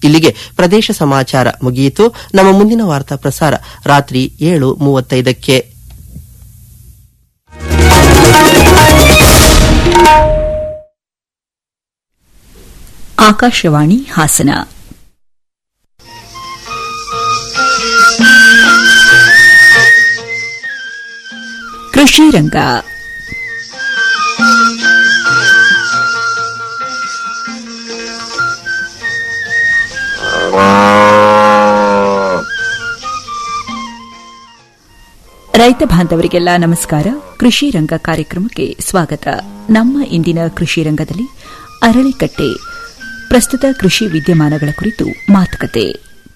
ಇಲ್ಲಿಗೆ ಪ್ರದೇಶ ಸಮಾಚಾರ ಮುಗಿಯಿತು ನಮ್ಮ ಮುಂದಿನ ವಾರ್ತಾ ಪ್ರಸಾರ ರಾತ್ರಿ ಏಳು ಮೂವತ್ತೈದಕ್ಕೆ ಆಕಾಶವಾಣಿ ಹಾಸನ ಕೃಷಿ ರಂಗ ರೈತ ಬಾಂಧವರಿಗೆಲ್ಲ ನಮಸ್ಕಾರ ಕೃಷಿ ರಂಗ ಕಾರ್ಯಕ್ರಮಕ್ಕೆ ಸ್ವಾಗತ ನಮ್ಮ ಇಂದಿನ ಕೃಷಿ ರಂಗದಲ್ಲಿ ಅರಳಿಕಟ್ಟೆ ಪ್ರಸ್ತುತ ಕೃಷಿ ವಿದ್ಯಮಾನಗಳ ಕುರಿತು ಮಾತುಕತೆ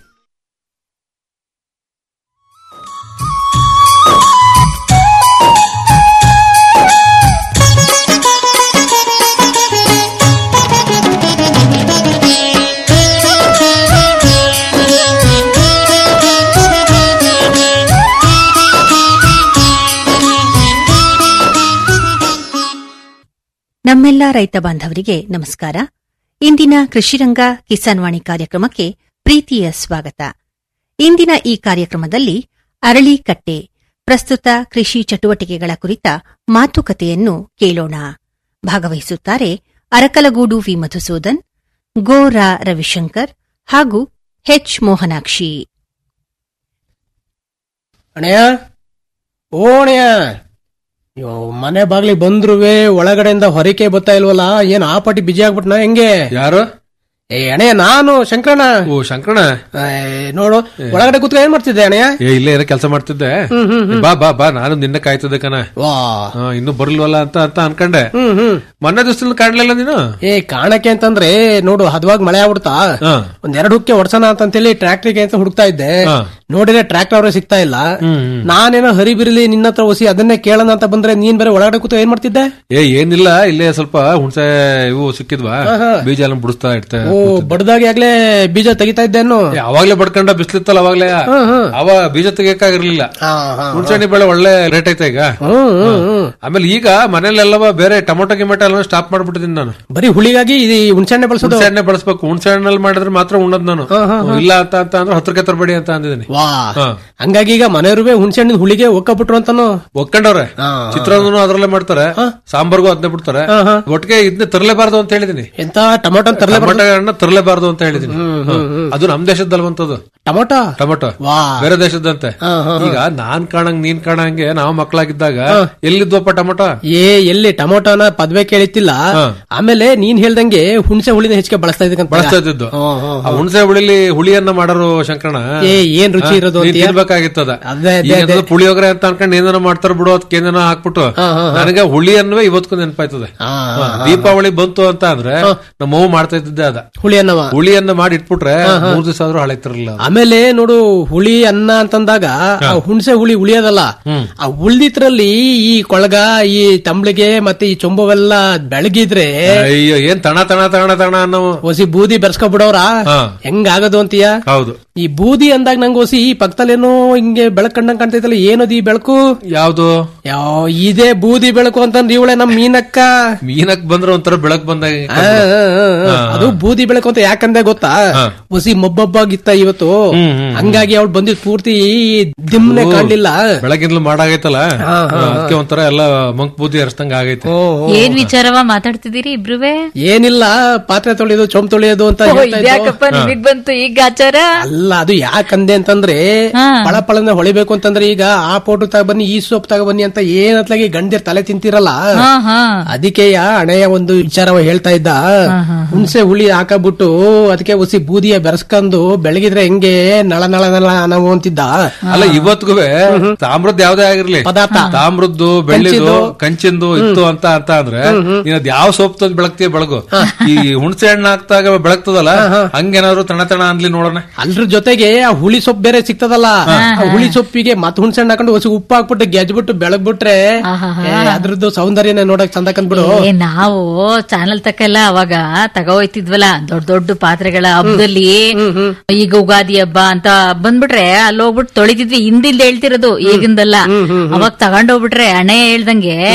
ನಮ್ಮೆಲ್ಲ ರೈತ ಬಾಂಧವರಿಗೆ ನಮಸ್ಕಾರ ಇಂದಿನ ಕೃಷಿರಂಗ ಕಿಸಾನ್ ವಾಣಿ ಕಾರ್ಯಕ್ರಮಕ್ಕೆ ಪ್ರೀತಿಯ ಸ್ವಾಗತ ಇಂದಿನ ಈ ಕಾರ್ಯಕ್ರಮದಲ್ಲಿ ಅರಳಿಕಟ್ಟೆ ಪ್ರಸ್ತುತ ಕೃಷಿ ಚಟುವಟಿಕೆಗಳ ಕುರಿತ ಮಾತುಕತೆಯನ್ನು ಕೇಳೋಣ ಭಾಗವಹಿಸುತ್ತಾರೆ ಅರಕಲಗೂಡು ವಿ ಮಧುಸೂದನ್ ಗೋ ರಾ ರವಿಶಂಕರ್ ಹಾಗೂ ಹೆಚ್ ಮೋಹನಾಕ್ಷಿ ಅಣಯ್ಯ ಓ ಅಣಯ್ಯ ಅಯ್ಯೋ ಮನೆ ಬಾಗ್ಲಿಗೆ ಬಂದ್ರುವೆ ಒಳಗಡೆಯಿಂದ ಹೊರಕೆ ಬರ್ತಾ ಇಲ್ವಲ್ಲ ಏನ್ ಆ ಪಟ್ಟಿ ಬಿಜಿ ಆಗ್ಬಿಟ್ನ ಹೆಂಗೆ ಯಾರು ಏ ಅಣಯ್ಯ ನಾನು ಶಂಕರಣ್ಣ ಓ ಶಂಕರಣ ಏ, ನೋಡು ಒಳಗಡೆ ಕೂತ್ಕೊಂಡು ಏನ್ ಮಾಡ್ತಿದ್ದೆ ಅಣಯ್ಯ ಏ ಇಲ್ಲೇ ಏನೋ ಕೆಲಸ ಮಾಡ್ತಿದ್ದೆ ಬಾ ಬಾ ಬಾ ನಾನು ನಿನ್ನ ಕಾಯ್ತಿದ್ದೆ ಕಣ ವಾ ಹಾ, ಇನ್ನು ಬರ್ಲ್ವಲ್ಲ ಅಂತ ಅಂತ ಅನ್ಕಂಡೆ ಹ್ಮ್ ಹ್ಮ್ ಮೊನ್ನೆ ದಿವಸದಲ್ಲಿ ಕಾಣ್ಲಿಲ್ಲ ನೀನು ಏ ಕಾಣಕ್ಕೆ ಅಂತಂದ್ರೆ ನೋಡು ಹದವಾಗಿ ಮಳೆ ಆಗ್ಬಿಡ್ತಾ ಹಾ. ಒಂದ್ ಎರಡು ಹುಕ್ಕೆ ಹೊಡ್ಸೋಣ ಅಂತಂತೇಳಿ ಟ್ರ್ಯಾಕ್ಟರ್ಗೆ ಅಂತ ಹುಡುಕ್ತಾ ಇದ್ದೆ ಹಾ. ನೋಡಿದ್ರೆ ಟ್ರ್ಯಾಕ್ಟರ್ ಅವ್ರೆ ಸಿಗ್ತಾ ಇಲ್ಲ ನಾನೇನೋ ಹರಿಬಿರ್ಲಿ ನಿನ್ನ ಹತ್ರ ಒಸಿ ಅದನ್ನೇ ಕೇಳೋಣ ಅಂತ ಬಂದ್ರೆ ನೀನ್ ಬೇರೆ ಒಳಗಡೆ ಕೂತು ಏನ್ ಮಾಡ್ತಿದ್ದೆ ಏ ಏನಿಲ್ಲ ಇಲ್ಲೇ ಸ್ವಲ್ಪ ಹುಣಸೆ ಇವು ಸಿಕ್ಕಿದ್ವಾ ಬೀಜ ಎಲ್ಲ ಬಿಡಿಸ್ತಾ ಇಡ್ತೆ ಓ ಬಡ್ದಾಗಿ ಆಗ್ಲೇ ಬೀಜ ತೆಗಿತಾ ಇದ್ದೇನು ಏ, ಅವಾಗ್ಲೇ ಬಡ್ಕೊಂಡ ಬಿಸ್ಲಿತ್ತಲ್ಲ ಅವಾಗ್ಲೇ ಅವ ಬೀಜ ತೆಗಿಯಕ್ಕಾಗಿರ್ಲಿಲ್ಲ ಹಾ, ಹಾ. ಹುಣಸೆಹಣ್ಣಿ ಬೆಳೆ ಒಳ್ಳೆ ರೇಟ್ ಐತೆ ಈಗ ಹ್ಮ್ ಹ್ಮ್ ಹ್ಮ್ ಆಮೇಲೆ ಈಗ ಮನೇಲೆಲ್ಲವ ಬೇರೆ ಟೊಮೊಟೊ ಗಿಮೊಟೊ ಎಲ್ಲ ಸ್ಟಾಪ್ ಮಾಡ್ಬಿಟ್ಟಿದ್ದೀನಿ ನಾನು ಬರೀ ಹುಳಿಗಾಗಿ ಇದು ಹುಣಸೆಹಣ್ಣೆ ಬಳಸೋದು ಹುಣಸೆ ಹಣ್ಣೆ ಬಳಸ್ಬೇಕು ಹುಣಸೆ ಹಣ್ಣಲ್ಲಿ ಮಾಡಿದ್ರೆ ಮಾತ್ರ ಉಣ್ಣದ್ ನಾನು ಇಲ್ಲ ಅಂತ ಅಂತ ಅಂದ್ರೆ ಹತ್ರಕ್ಕೆ ತರಬೇಡಿ ಅಂತ ಅಂದಿದ್ದೀನಿ ವಾ ಹಾ. ಹಂಗಾಗಿ ಈಗ ಮನೆಯವ್ರುವೆ ಹುಣಸೆಹಣ್ಣಿನ ಹುಳಿಗೆ ಒಕ್ಕಬಿಟ್ರು ಅಂತಾನು ಒಕ್ಕಂಡವ್ರೆ ಚಿತ್ರಾನ್ನೂ ಅದ್ರಲ್ಲೇ ಮಾಡ್ತಾರೆ ಸಾಂಬಾರ್ಗೂ ಅದನ್ನೇ ಬಿಡ್ತಾರೆ ಒಟ್ಟಿಗೆ ಇದನ್ನ ತರಲೇಬಾರ್ದು ಅಂತ ಹೇಳಿದೀನಿ ಎಂತ ಟೊಮೊಟೊ ತರಲೇ ಟೊಮೊಟೊ ಹಣ್ಣು ತರಲೇಬಾರ್ದು ಅಂತ ಹೇಳಿದೀನಿ ಹಾ. ಅದು ನಮ್ ದೇಶದಲ್ವಂತದ್ದು ಟೊಮೊಟೊ ಟೊಮೊಟೊ ವಾ ಬೇರೆ ದೇಶದಂತೆ ಈಗ ನಾನ್ ಕಾಣಂಗ್ ನೀನ್ ಕಾಣಂಗೆ ನಾವು ಮಕ್ಕಳಾಗಿದ್ದಾಗ ಎಲ್ಲಿದ್ವಪ್ಪ ಟೊಮೊಟೊ ಏ ಎಲ್ಲಿ ಟೊಮೊಟೊನ ಪದ್ವೆ ಕೇಳಿತ್ತಿಲ್ಲ ಹಾ. ಆಮೇಲೆ ನೀನ್ ಹೇಳ್ದಂಗೆ ಹುಣಸೆ ಹುಳಿನ ಹೆಚ್ಚಿಗೆ ಬಳಸ್ತಾ ಇದ್ದಕ್ಕಂತ ಬಳಸ್ತಾ ಇದ್ದಿದ್ದು ಆ ಹುಣಸೆ ಹುಳಿಲಿ ಹುಳಿಯನ್ನ ಮಾಡರು ಶಂಕರಣ ಏ ಏನ್ ರುಚಿ ಇರೋದು ನೀನ್ ಅಂತೀಯ? ತಿನ್ಬೇಕಾಗಿತ್ತದ ಅದೇ, ಅದೇ, ಈಗ ಅದೇ. ಏನಾದ್ರು ಪುಳಿಯೋಗರೆ ಅಂತ ಅನ್ಕೊಂಡು ಏನಾರ ಮಾಡ್ತಾರ ಬಿಡು ಅದಕ್ಕೆ ಏನಾರ ಹಾಕ್ಬಿಟ್ಟು ನನಗೆ ಹುಳಿ ಅನ್ನುವೆ ಇವತ್ಗೂ ನೆನಪಾಯ್ತದೆ ಹಾ, ಹಾ, ದೀಪಾವಳಿ ಬಂತು ಅಂತ ಅಂದ್ರೆ ನಮ್ಮ ಅವ್ವ ಮಾಡ್ತಾ ಇದ್ದಿದ್ದೆ ಅದ ಹುಳಿ ಅನ್ನವ ಹುಳಿಯನ್ನ ಮಾಡಿ ಇಟ್ಬಿಟ್ರೆ ಮೂರ್ ದಿವಸ ಆದ್ರೂ ಹಳೆತಿರಲಿಲ್ಲ ಆಮೇಲೆ ನೋಡು ಹುಳಿ ಅನ್ನ ಅಂತಂದಾಗ ಆ ಹುಣಸೆ ಹುಳಿ ಉಳಿಯೋದಲ್ಲ ಆ ಉಳ್ದಿದ್ರಲ್ಲಿ ಈ ಕೊಳಗ ಈ ತಂಬ್ಳಿಗೆ ಮತ್ತೆ ಈ ಚೊಂಬವೆಲ್ಲ ಬೆಳಗಿದ್ರೆ ಅಯ್ಯೋ ಏನ್ ತಣ ತಣ ತಣ ತಣ ಅನ್ನೋ ಒಸಿ ಬೂದಿ ಬೆರ್ಸ್ಕೊಬಿಡೋರ ಹಾ. ಹೆಂಗಾಗದು ಅಂತೀಯ ಹೌದು ಈ ಬೂದಿ ಅಂದಾಗ ನಂಗೆ ಒಸಿ ಈ ಪಕ್ಕದಲ್ಲೇನೋ ಹಿಂಗೆ ಬೆಳಕ್ ಕಂಡಂಗ್ ಕಾಣ್ತೈತಲ್ಲ ಏನದು ಈ ಬೆಳಕು ಯಾವ್ದು ಯಾವ ಇದೇ ಬೂದಿ ಬೆಳಕು ಅಂತಂದ್ರೆ ಇವಳೆ ನಮ್ ಮೀನಕ್ಕ ಮೀನಕ್ ಬಂದ್ರೆ ಒಂಥರ ಬೆಳಕ್ ಬಂದಾಗ ಆ, ಆ, ಆ, ಆ. ಅದು ಬೂದಿ ಬೆಳಕು ಅಂತ ಯಾಕಂದೆ ಗೊತ್ತಾ ಒಸಿ ಮೊಬ್ಬೊಬ್ಬಾಗಿತ್ತ ಇವತ್ತು ಹಂಗಾಗಿ ಅವಳು ಬಂದಿದ್ ಪೂರ್ತಿ ದಿಮ್ನೆ ಕಾಣ್ಲಿಲ್ಲ ಬೆಳಗಿಂದಲೂ ಮಾಡಾಗೈತಲ್ಲ ಅದಕ್ಕೆ ಒಂಥರ ಎಲ್ಲ ಮಂಕ್ ಬೂದಿ ಹರಿಸ್ದಂಗ ಆಗೈತೆ ಏನ್ ವಿಚಾರವ ಮಾತಾಡ್ತಿದ್ದೀರಿ ಇಬ್ರುವೆ ಏನಿಲ್ಲ ಪಾತ್ರೆ ತೊಳೆಯೋದು ಚೊಂಬ್ ತೊಳೆಯೋದು ಅಂತ ಹೇಳ್ತಾ ಇದ್ವು. ಇದ್ಯಾಕಪ್ಪ ನಿಮಗ್ ಬಂತು ಈಗ ಆಚಾರ ಅಲ್ಲ ಅದು ಯಾಕಂದೆ ಅಂತಂದ್ರೆ ಹಾ. ಪಳ ಪಳನ ಹೊಳಿಬೇಕು ಅಂತಂದ್ರೆ ಈಗ ಆ ಪೌಡ್ರ್ ತಗ ಬನ್ನಿ ಈ ಸೋಪ್ ತಗ ಬನ್ನಿ ಅಂತ ಏನತ್ಲಾಗಿ ಗಂಡಿರ್ ತಲೆ ತಿಂತಿರಲ್ಲ ಹಾ ಹಾ ಅದಕ್ಕೆಯ ಹಣೆಯ ಒಂದು ವಿಚಾರವ ಹೇಳ್ತಾ ಇದ್ದ ಹುಣಸೆ ಹುಳಿ ಹಾಕಬಿಟ್ಟು ಅದಕ್ಕೆ ಒಸಿ ಬೂದಿಯ ಬೆರೆಸ್ಕೊಂಡು ಬೆಳಗಿದ್ರೆ ಹೆಂಗೆ ನಳ ನಳ ನಳ ನಾವು ಅಂತಿದ್ದ ಅಲ್ಲ ಇವತ್ಗೂ ತಾಮ್ರದ್ ಯಾವ್ದೇ ಆಗಿರ್ಲಿ ಪದಾರ್ಥ. ತಾಮ್ರದ್ದು ಬೆಳ್ಳಿದು ಕಂಚಿಂದು ಇತ್ತು ಅಂತ ಅಂತ ಅಂದ್ರೆ ನೀನ್ ಅದ್ ಯಾವ ಸೋಪ್ ತಂದ್ ಬೆಳಗ್ತೀಯ ಬೆಳಗು ಈ ಹುಣಸೆ ಹಣ್ಣು ಹಾಕ್ದಾಗ ಬೆಳಗ್ತದಲ್ಲ ಹಂಗೇನಾದ್ರು ತಣ ತಣ ಅನ್ಲಿ ನೋಡೋಣ ಅಲ್ರ ಜೊತೆಗೆ ಆ ಹುಳಿ ಸೊಪ್ಪು ಬೇರೆ ಸಿಗ್ತದಲ್ಲ ಆ ಹುಳಿ ಸೊಪ್ಪಿಗೆ ಮತ್ ಹುಣಸೆ ಹಣ್ಣು ಹಾಕೊಂಡು ಹೊಸಿ ಉಪ್ಪು ಹಾಕ್ಬಿಟ್ಟು ಗೆಜ್ಬಿಟ್ಟು ಬೆಳಗ್ಬಿಟ್ರೆ ಏ, ಅದ್ರದ್ದು ಸೌಂದರ್ಯನ ನೋಡಕ್ ಚಂದ ಕಂದ್ಬಿಡು ಏ ನಾವು ಚಾನಲ್ ತಕ್ಕೆಲ್ಲ ಅವಾಗ ತಗೋಯ್ತಿದ್ವಲ್ಲ ದೊಡ್ಡ ದೊಡ್ಡ ಪಾತ್ರೆಗಳ ಹಬ್ಬದಲ್ಲಿ ಈಗ ಉಗಾದಿ ಹಬ್ಬ ಅಂತ ಬಂದ್ಬಿಟ್ರೆ ಅಲ್ಲಿ ಹೋಗ್ಬಿಟ್ಟು ತೊಳಿತಿದ್ವಿ ಹಿಂದಿಂದ ಹೇಳ್ತಿರೋದು ಈಗಿಂದಲ್ಲ ಅವಾಗ ತಗೊಂಡೋಗ್ಬಿಟ್ರೆ ಅಣೆ ಹೇಳ್ದಂಗೆ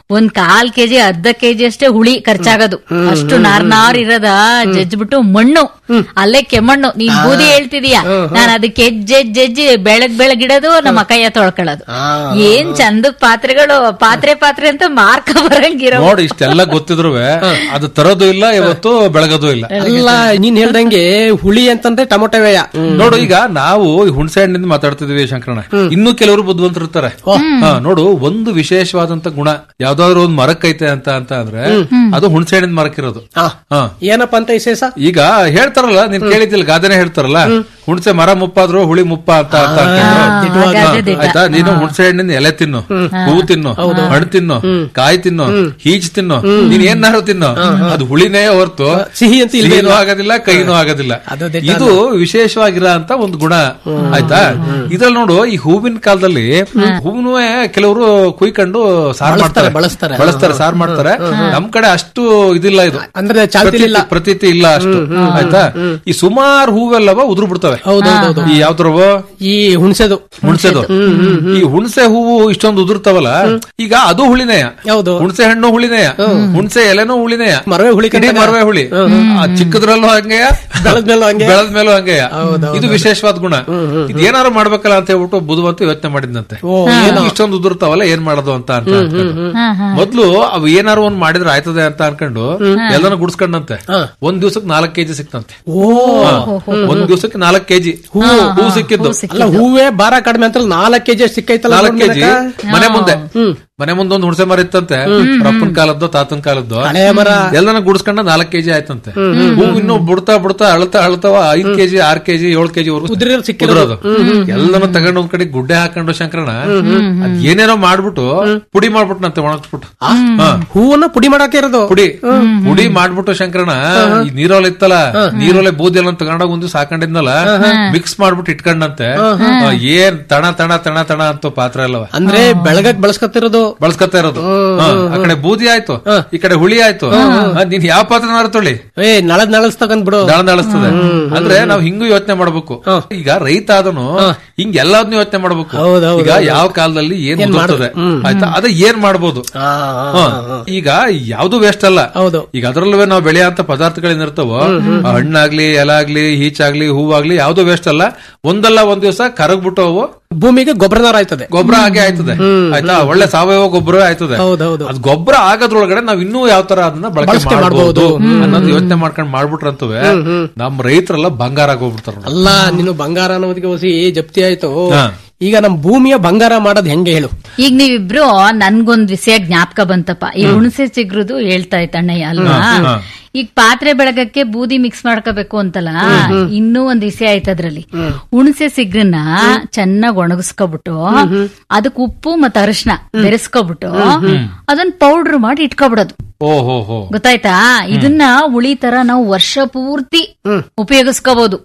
ಒಂದ್ ಕಾಲ್ ಕೆಜಿ ಅರ್ಧ ಕೆಜಿ ಅಷ್ಟೇ ಹುಳಿ ಖರ್ಚಾಗೋದು ಅಷ್ಟು ನಾರ್ ನಾರ್ ಇರದ ಜಜ್ಬಿಟ್ಟು ಮಣ್ಣು ಅಲ್ಲೇ ಕೆಮ್ಮಣ್ಣು ನೀನ್ ಬೂದಿ ಹೇಳ್ತಿದೀಯ ನಾನು ಅದಕ್ಕೆ ಜಜ್ಜಿ ಬೆಳಗ್ ಬೆಳಗಿಡೋದು ನಮ್ಮ ಕೈಯ ತೊಳ್ಕೊಳ್ಳೋದು ಏನ್ ಚಂದಕ್ ಪಾತ್ರೆಗಳು ಪಾತ್ರೆ ಪಾತ್ರೆ ಅಂತ ಮಾರ್ಕ ಬರಂಗಿರೋ ನೋಡಿ ಇಷ್ಟೆಲ್ಲ ಗೊತ್ತಿದ್ರು ಅದು ತರೋದು ಇಲ್ಲ ಇವತ್ತು ಬೆಳಗೋದು ಇಲ್ಲ ಅಲ್ಲ ನೀನ್ ಹೇಳ್ದಂಗೆ ಹುಳಿ ಅಂತಂದ್ರೆ ಟೊಮೊಟೊವೇಯ ನೋಡು ಈಗ ನಾವು ಈ ಹುಣಸೆ ಹಣ್ಣಿಂದ ಮಾತಾಡ್ತಿದ್ವಿ ಶಂಕರಣ ಇನ್ನು ಕೆಲವರು ಬುದ್ಧಿವಂತರಿರ್ತಾರೆ ಹಾ, ನೋಡು ಒಂದು ವಿಶೇಷವಾದಂತ ಗುಣ ಯಾವ್ದಾದ್ರು ಒಂದು ಮರಕ್ಕೈತೆ ಅಂತ ಅಂತ ಅಂದ್ರೆ ಅದು ಹುಣಸೆ ಹಣ್ಣಿನ ಮರಕ್ಕಿರೋದು ಹಾ ಏನಪ್ಪ ಅಂತ ವಿಶೇಷ ಈಗ ಹೇಳ್ತಾರಲ್ಲ ನೀನ್ ಕೇಳಿದ್ದಿಲ್ಲ ಗಾದೆನೆ ಹೇಳ್ತಾರಲ್ಲ ಹುಣಸೆ ಮರ ಮುಪ್ಪಾದ್ರು ಹುಳಿ ಮುಪ್ಪ ಅಂತ ಅಂತ ಅನ್ಕೊಂಡು. ಹಾಗಾದ್ರೆ ದಿಟ. ಆಯ್ತಾ ನೀನು ಹುಣಸೆ ಹಣ್ಣಿನ ಎಲೆ ತಿನ್ನು ಹೂವು ತಿನ್ನು ಹಣ್ಣು ತಿನ್ನು ಕಾಯಿ ತಿನ್ನು ಹೀಚ್ ತಿನ್ನು ನೀನ್ ಏನಾರು ತಿನ್ನು ಅದು ಹುಳಿನೇ ಹೊರ್ತು ಸಿಹಿ ಅಂತ ಇಲ್ವೇ ಸಿಹಿನೂ ಆಗೋದಿಲ್ಲ ಕೈನೂ ಆಗೋದಿಲ್ಲ ಅದು ದಿಟ ಇದು ವಿಶೇಷವಾಗಿರೋ ಅಂತ ಒಂದು ಗುಣ ಆಯ್ತಾ ಇದ್ರಲ್ಲಿ ನೋಡು ಈ ಹೂವಿನ ಕಾಲದಲ್ಲಿ ಹೂವಿನೂ ಕೆಲವರು ಕುಯ್ಕೊಂಡು ಸಾರ್ ಮಾಡ್ತಾರೆ ಬಳಸ್ತಾರೆ. ಬಳಸ್ತಾರೆ ಸಾರ್ ಮಾಡ್ತಾರೆ ನಮ್ ಕಡೆ ಅಷ್ಟು ಇದಿಲ್ಲ ಇದು ಅಂದ್ರೆ ಚಾಲ್ತಿಲಿಲ್ಲ ಪ್ರತೀತಿ ಪ್ರತೀತಿ ಇಲ್ಲ ಅಷ್ಟು ಆಯ್ತಾ ಈ ಸುಮಾರು ಹೂವೆಲ್ಲವ ಉದುರು ಬಿಡ್ತವೆ ಹೌದೌದೌದು ಈ ಯಾವ್ದ್ರವ ಈ ಹುಣಸೆದು ಹುಣಸೆದು ಈ ಹುಣಸೆ ಹೂವು ಇಷ್ಟೊಂದು ಉದುರ್ತಾವಲ್ಲ ಈಗ ಅದು ಹುಳಿನೇಯ ಹೌದು. ಹುಣಸೆ ಹಣ್ಣು ಹುಳಿನೇಯ ಹುಣಸೆ ಎಲೆನೂ ಹುಳಿನೇಯ ಮರವೇ ಹುಳಿ ಇಡೀ ಕಂಡಂಗೆ. ಮರವೇ ಹುಳಿ ಆ ಚಿಕ್ಕದ್ರಲ್ಲೂ ಹಂಗೆಯ ಬೆಳೆದ್ಮೇಲೂ ಹಂಗೆ. ಬೆಳೆದ ಮೇಲೂ ಹಂಗೆಯ ಇದು ವಿಶೇಷವಾದ ಗುಣ ಇದು ಏನಾರು ಮಾಡ್ಬೇಕಲ್ಲ ಅಂತ ಹೇಳ್ಬಿಟ್ಟು ಬುಧವಂತ ಯೋಚನೆ ಮಾಡಿದ್ನಂತೆ ಓ, ಇಷ್ಟೊಂದು ಉದುರ್ತಾವಲ್ಲ ಏನ್ ಮಾಡೋದು ಅಂತ ಅಂತ ಅನ್ಕೊಂಡು. ಮೊದ್ಲು ಅವು ಏನಾರು ಒಂದ್ ಮಾಡಿದ್ರೆ ಆಯ್ತದೆ ಅಂತ ಅನ್ಕೊಂಡು ಎಲ್ಲಾನು ಗುಡ್ಸ್ಕೊಂಡಂತೆ ಒಂದ್ ದಿವ್ಸಕ್ಕೆ ನಾಲ್ಕ್ ಕೆಜಿ ಸಿಕ್ತಂತೆ ಓ ಹಾ. ಒಂದ್ ದಿವ್ಸಕ್ಕೆ ನಾಲ್ಕ್ ಕೆಜಿ ಹೂ ಸಿಕ್ಕಿದ್ದು ಅಲ್ಲ ಹೂವೇ ಭಾರ ಕಡಿಮೆ ಅಂತ ನಾಲ್ಕ್ ಕೆಜಿ ಸಿಕ್ಕೈತಲ್ಲ ನಾಲ್ಕ್ ಕೆಜಿ ನೋಡ್ಮೇನಕ್ಕ? ಮನೆ ಮುಂದೆ ಮನೆ ಮುಂದೆ ಒಂದು ಹುಣಸೆ ಮರ ಇತ್ತಂತೆ ರಪ್ಪನ ಕಾಲದ್ದು ತಾತನ ಕಾಲದ್ದು ಹಳೆ ಮರ ಎಲ್ಲಾನ ಗುಡ್ಸ್ಕೊಂಡ ನಾಲ್ಕ್ ಕೆಜಿ ಆಯ್ತಂತೆ ಹೂ ಇನ್ನು ಬಿಡ್ತಾ ಬಿಡ್ತಾ ಅಳ್ತಾ ಅಳ್ತಾವ ಐದ್ ಕೆಜಿ ಆರ್ ಕೆಜಿ ಏಳ್ ಕೆಜಿ ಉದ್ರಿರೋದು ಸಿಕ್ಕಿರೋದು. ಉದ್ರೋದು ಎಲ್ಲಾನು ತಗೊಂಡು ಒಂದ್ ಕಡೆ ಗುಡ್ಡೆ ಹಾಕೊಂಡು ಶಂಕರಣ ಅದ್ ಏನೇನೋ ಮಾಡ್ಬಿಟ್ಟು ಪುಡಿ ಮಾಡ್ಬಿಟ್ನಂತೆ ಒಣಗಿಸ್ಬಿಟ್ಟು ಹಾ ಹೂವನ್ನ ಪುಡಿ ಮಾಡಕ್ಕೆ ಇರೋದು ಪುಡಿ ಪುಡಿ ಮಾಡ್ಬಿಟ್ಟು ಶಂಕರಣ ಈ ನೀರೊಲೆ ಇತ್ತಲ್ಲ ನೀರೊಲೆ ಬೂದಿ ಎಲ್ಲ ತಗೊಂಡೋಗ್ ಒಂದು ಸಾಕೊಂಡಿದ್ನಲ್ಲ ಮಿಕ್ಸ್ ಮಾಡ್ಬಿಟ್ಟು ಇಟ್ಕೊಂಡಂತೆ ಆ, ಏನ್ ತಣ ತಣ ತಣ ತಣ ಅಂತ ಪಾತ್ರ ಎಲ್ಲವ ಅಂದ್ರೆ ಬೆಳಗಕ್ ಬಳಸ್ಕೊತಿರೋದು ಬಳಸ್ಕೊತಾ ಇರೋದು ಹಾ, ಆ ಕಡೆ ಬೂದಿ ಆಯ್ತು ಈ ಕಡೆ ಹುಳಿ ಆಯ್ತು ಆ, ನೀನ್ ಯಾವ ಪಾತ್ರನಾರು ತೊಳಿ ಏ ನಳದ್ ನಳಸ್ ತಗೊಂಡ್ ಬಿಡು ದಳದಳಿಸ್ತದೆ ಅಂದ್ರೆ ನಾವ್ ಹಿಂಗೂ ಯೋಚನೆ ಮಾಡ್ಬೇಕು ಈಗ ರೈತ ಆದನು ಹಿಂಗ್ ಎಲ್ಲಾದ್ನೂ ಯೋಚನೆ ಮಾಡ್ಬೇಕು ಹೌದೌದು, ಈಗ ಯಾವ ಕಾಲದಲ್ಲಿ ಏನ್ ಬರ್ತದೆ ಆಯ್ತಾ ಅದ ಏನ್ ಮಾಡ್ಬೋದು ಆ, ಹಾ. ಈಗ ಯಾವ್ದು ವೇಸ್ಟ್ ಅಲ್ಲ ಹೌದು ಈಗ ಅದ್ರಲ್ಲೂ ನಾವು ಬೆಳೆಯಂತ ಪದಾರ್ಥಗಳೇನಿರ್ತಾವೋ ಆ ಹಣ್ಣಾಗ್ಲಿ ಎಲೆ ಆಗ್ಲಿ ಹೀಚಾಗ್ಲಿ ಹೂವಾಗ್ಲಿ ಯಾವ್ದು ವೇಸ್ಟ್ ಅಲ್ಲ ಒಂದಲ್ಲ ಒಂದ್ ದಿವಸ ಕರಗ್ಬಿಟ್ಟು ಅವು ಭೂಮಿಗೆ ಗೊಬ್ಬರದಾರ ಆಯ್ತದೆ ಗೊಬ್ಬರ ಹಾಗೆ ಆಯ್ತದೆ ಆಯ್ತಾ ಒಳ್ಳೆ ಸಾವಯವ ಗೊಬ್ಬರ ಆಯ್ತದೆ ಹೌದೌದು. ಅದ್ ಗೊಬ್ಬರ ಆಗೋದ್ರೊಳಗಡೆ ನಾವ್ ಇನ್ನೂ ಯಾವ ತರ ಅದನ್ನ ಬಳಕೆ ಬಳಕೆ ಮಾಡಬಹುದು ಮಾಡ್ಬೋದು. ಅನ್ನೋದು ಯೋಚನೆ ಮಾಡ್ಕೊಂಡ್ ಮಾಡ್ಬಿಟ್ರಂತುವೆ ನಮ್ ರೈತರೆಲ್ಲ ಬಂಗಾರ ಆಗೋಗ್ಬಿಡ್ತಾರ ನೋಡಿ. ಅಲ್ಲ ನೀನು ಬಂಗಾರ ಅನ್ನೋದಕ್ಕೆ ಹೊಸಿ ಜಪ್ತಿ ಆಯ್ತು ಹಾ. ಈಗ ನಮ್ ಭೂಮಿಯ ಬಂಗಾರ ಮಾಡೋದ್ ಹೆಂಗೆ ಹೇಳು ಈಗ ನೀವಿಬ್ರು ನನ್ಗೊಂದ್ ವಿಷಯ ಜ್ಞಾಪಕ ಬಂತಪ್ಪ ಈ ಹುಣಸೆ ಚಿಗ್ರುದು ಹೇಳ್ತಾ ಇತ್ತು ಅಣ್ಣಯ್ಯ ಅಲ್ವಾ ಈಗ ಪಾತ್ರೆ ಬೆಳಗಕ್ಕೆ ಬೂದಿ ಮಿಕ್ಸ್ ಮಾಡ್ಕೋಬೇಕು ಅಂತಲ್ಲ ಇನ್ನೂ ಒಂದ್ ವಿಷಯ ಆಯ್ತು ಅದ್ರಲ್ಲಿ ಹುಣಸೆ ಸಿಗ್ರನ್ನ ಚೆನ್ನಾಗ್ ಒಣಗಿಸ್ಕೊಬಿಟ್ಟು ಅದಕ್ಕೆ ಉಪ್ಪು ಮತ್ತೆ ಅರಿಶಿನ ಬೆರೆಸ್ಕೊಬಿಟ್ಟು ಅದನ್ನ ಪೌಡರ್ ಮಾಡಿ ಇಟ್ಕೊಬಿಡೋದು ಓ ಹೋ ಹೋ ಗೊತ್ತಾಯ್ತಾ ಇದನ್ನ ಹುಳಿ ತರ ನಾವು ವರ್ಷ ಪೂರ್ತಿ ಉಪಯೋಗಿಸ್ಕೋಬಹುದು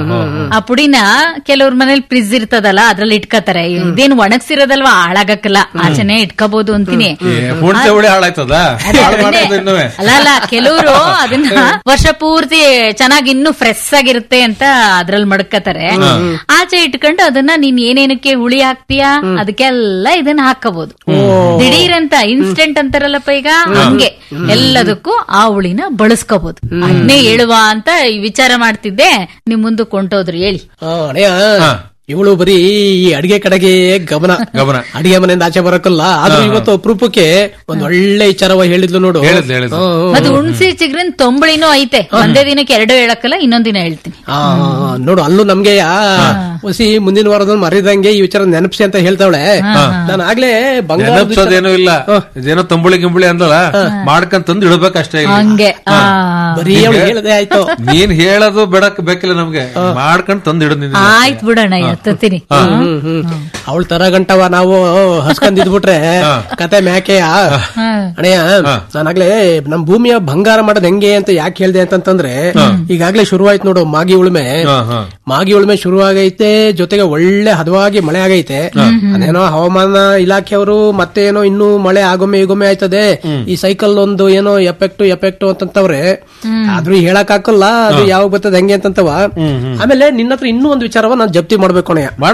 ಆ ಪುಡಿನ ಕೆಲವ್ರ ಮನೇಲಿ ಫ್ರಿಜ್ ಇರ್ತದಲ್ಲ ಅದ್ರಲ್ಲಿ ಇಟ್ಕೋತಾರೆ ಇದೇನು ಒಣಗ್ಸಿರೋದಲ್ವಾ ಹಾಳಾಗಕ್ಕಲ್ಲ ಆಚೆನೆ ಇಟ್ಕೋಬಹುದು ಅಂತೀನಿ ಏ, ಹುಣ್ಸೆ ಹುಳಿ ಹಾಳಾಯ್ತದ ಅದೇ ಹಾಳ್ ಅದನ್ನೇ. ಮಾಡೋದು ಇನ್ನುವೆ. ಅಲ್ಲ ಅಲ್ಲ ಕೆಲವರು ಅದನ್ನ ವರ್ಷ ಪೂರ್ತಿ ಚೆನ್ನಾಗಿ ಇನ್ನೂ ಫ್ರೆಶ್ ಆಗಿರುತ್ತೆ ಅಂತ ಅದ್ರಲ್ಲಿ ಮಡ್ಕತಾರೆ ಆಚೆ ಇಟ್ಕೊಂಡು ಅದನ್ನ ನೀನ್ ಏನೇನಕ್ಕೆ ಹುಳಿ ಹಾಕ್ತೀಯಾ ಅದಕ್ಕೆಲ್ಲ ಇದನ್ನ ಹಾಕಬಹುದು ದಿಢೀರ್ ಅಂತ ಇನ್ಸ್ಟೆಂಟ್ ಅಂತಾರಲ್ಲಪ್ಪ ಈಗ ಹಂಗೆ ಎಲ್ಲದಕ್ಕೂ ಆ ಹುಳಿನ ಬಳಸ್ಕೋಬಹುದು ಅದನ್ನೇ ಹೇಳುವ ಅಂತ ಈ ವಿಚಾರ ಮಾಡ್ತಿದ್ದೆ ನಿಮ್ ಮುಂದಕ್ಕೆ ಕೊಂಟೋದ್ರು ಹೇಳಿ ಆ, ಅಣ್ಣಯ್ಯ ಇವಳು ಬರೀ ಈ ಅಡಿಗೆ ಕಡೆಗೆ ಗಮನ ಗಮನ. ಅಡಿಗೆ ಮನೆಯಿಂದ ಆಚೆ ಬರಕ್ಕಲ್ಲ ಆದ್ರೂ ಇವತ್ತು ಅಪರೂಪಕ್ಕೆ ಒಂದ್ ಒಳ್ಳೆ ವಿಚಾರವ ಹೇಳಿದ್ಲು ನೋಡು ಹೇಳಿದ್ಲು, ಹೇಳಿದ್ಲು. ಹ್ಮ್, ಹ್ಮ್. ಮತ್ತೆ ಹುಣ್ಸಿ ಚಿಗ್ರಿನ್ ತೊಂಬಳಿನೂ ಐತೆ ಒಂದೇ ದಿನಕ್ಕೆ ಎರಡು ಹೇಳಕ್ಕಲ್ಲ ಇನ್ನೊಂದ್ ದಿನ ಹೇಳ್ತೀನಿ ಆ, ನೋಡು ಅಲ್ಲೂ ನಮ್ಗೆ ಹೊಸಿ ಮುಂದಿನ ವಾರದಲ್ಲಿ ಮರಿದಂಗೆ ಈ ವಿಚಾರ ನೆನಪಿಸಿ ಅಂತ ಹೇಳ್ತಾವಳೆ ನಾನು ಆಗ್ಲೇ ಬಂಗಾರ ನೆನಪ್ಸೋದೇನೂ ಇಲ್ಲ ಇದೇನೋ ತಂಬುಳಿ ಗಿಂಬುಳಿ ಅಂದಲ್ಲ ಮಾಡ್ಕೊಂಡ್ ತಂದು ಇಡ್ಬೇಕಷ್ಟೇ ಇಲ್ಲಿ. ಹಂಗೆ ಆ. ಬರೀ ಅವಳು ಹೇಳದೆ ಆಯ್ತು ನೀನ್ ಹೇಳೋದು ಬೇಡಕ್ ಬೇಕಿಲ್ಲ ನಮ್ಗೆ ಮಾಡ್ಕೊಂಡ್ ತಂದು ಇಡದ್ ಆಯ್ತು ಬಿಡೋಣ ಎತ್ತತೀನಿ ಹ್ಮ್ ಹ್ಮ್ ಅವಳ ತರ ಗಂಟವ ನಾವು ಹಸ್ಕೊಂಡ್ ಇದ್ಬಿಟ್ರೆ ಕತೆ ಮ್ಯಾಕೆಯ ಅಣ್ಣಯ್ಯ ನಾನಾಗ್ಲೇ ನಮ್ ಭೂಮಿಯ ಬಂಗಾರ ಮಾಡೋದ್ ಹೆಂಗೆ ಅಂತ ಯಾಕೆ ಹೇಳ್ದೆ ಅಂತಂತಂದ್ರೆ ಈಗಾಗ್ಲೇ ಶುರುವಾಯ್ತು ನೋಡು ಮಾಗಿ ಉಳುಮೆ ಹಾ, ಹಾ. ಮಾಗಿ ಉಳುಮೆ ಶುರುವಾಗೈತೆ ಜೊತೆಗೆ ಒಳ್ಳೆ ಹದವಾಗಿ ಮಳೆ ಆಗೈತೆ ಅದೇನೋ ಹವಾಮಾನ ಇಲಾಖೆಯವರು ಮತ್ತೆ ಏನೋ ಇನ್ನೂ ಮಳೆ ಆಗೊಮ್ಮೆ ಈಗೊಮ್ಮೆ ಆಯ್ತದೆ ಈ ಸೈಕಲ್ ಒಂದು ಏನೋ ಎಫೆಕ್ಟ್ ಎಫೆಕ್ಟ್ ಅಂತಂತವ್ರೆ ಆದ್ರೂ ಹೇಳಕ್ ಹಾಕಲ್ಲ ಅದು ಯಾವಾಗ ಬರ್ತದೆ ಹೆಂಗೆ ಅಂತಂತವ ಆಮೇಲೆ ನಿನ್ನ ಹತ್ರ ಇನ್ನೂ ಒಂದು ವಿಚಾರವ ನಾನು ಜಪ್ತಿ ಮಾಡ್ಬೇಕು ಅಣ್ಣಯ್ಯ ಮಾಡು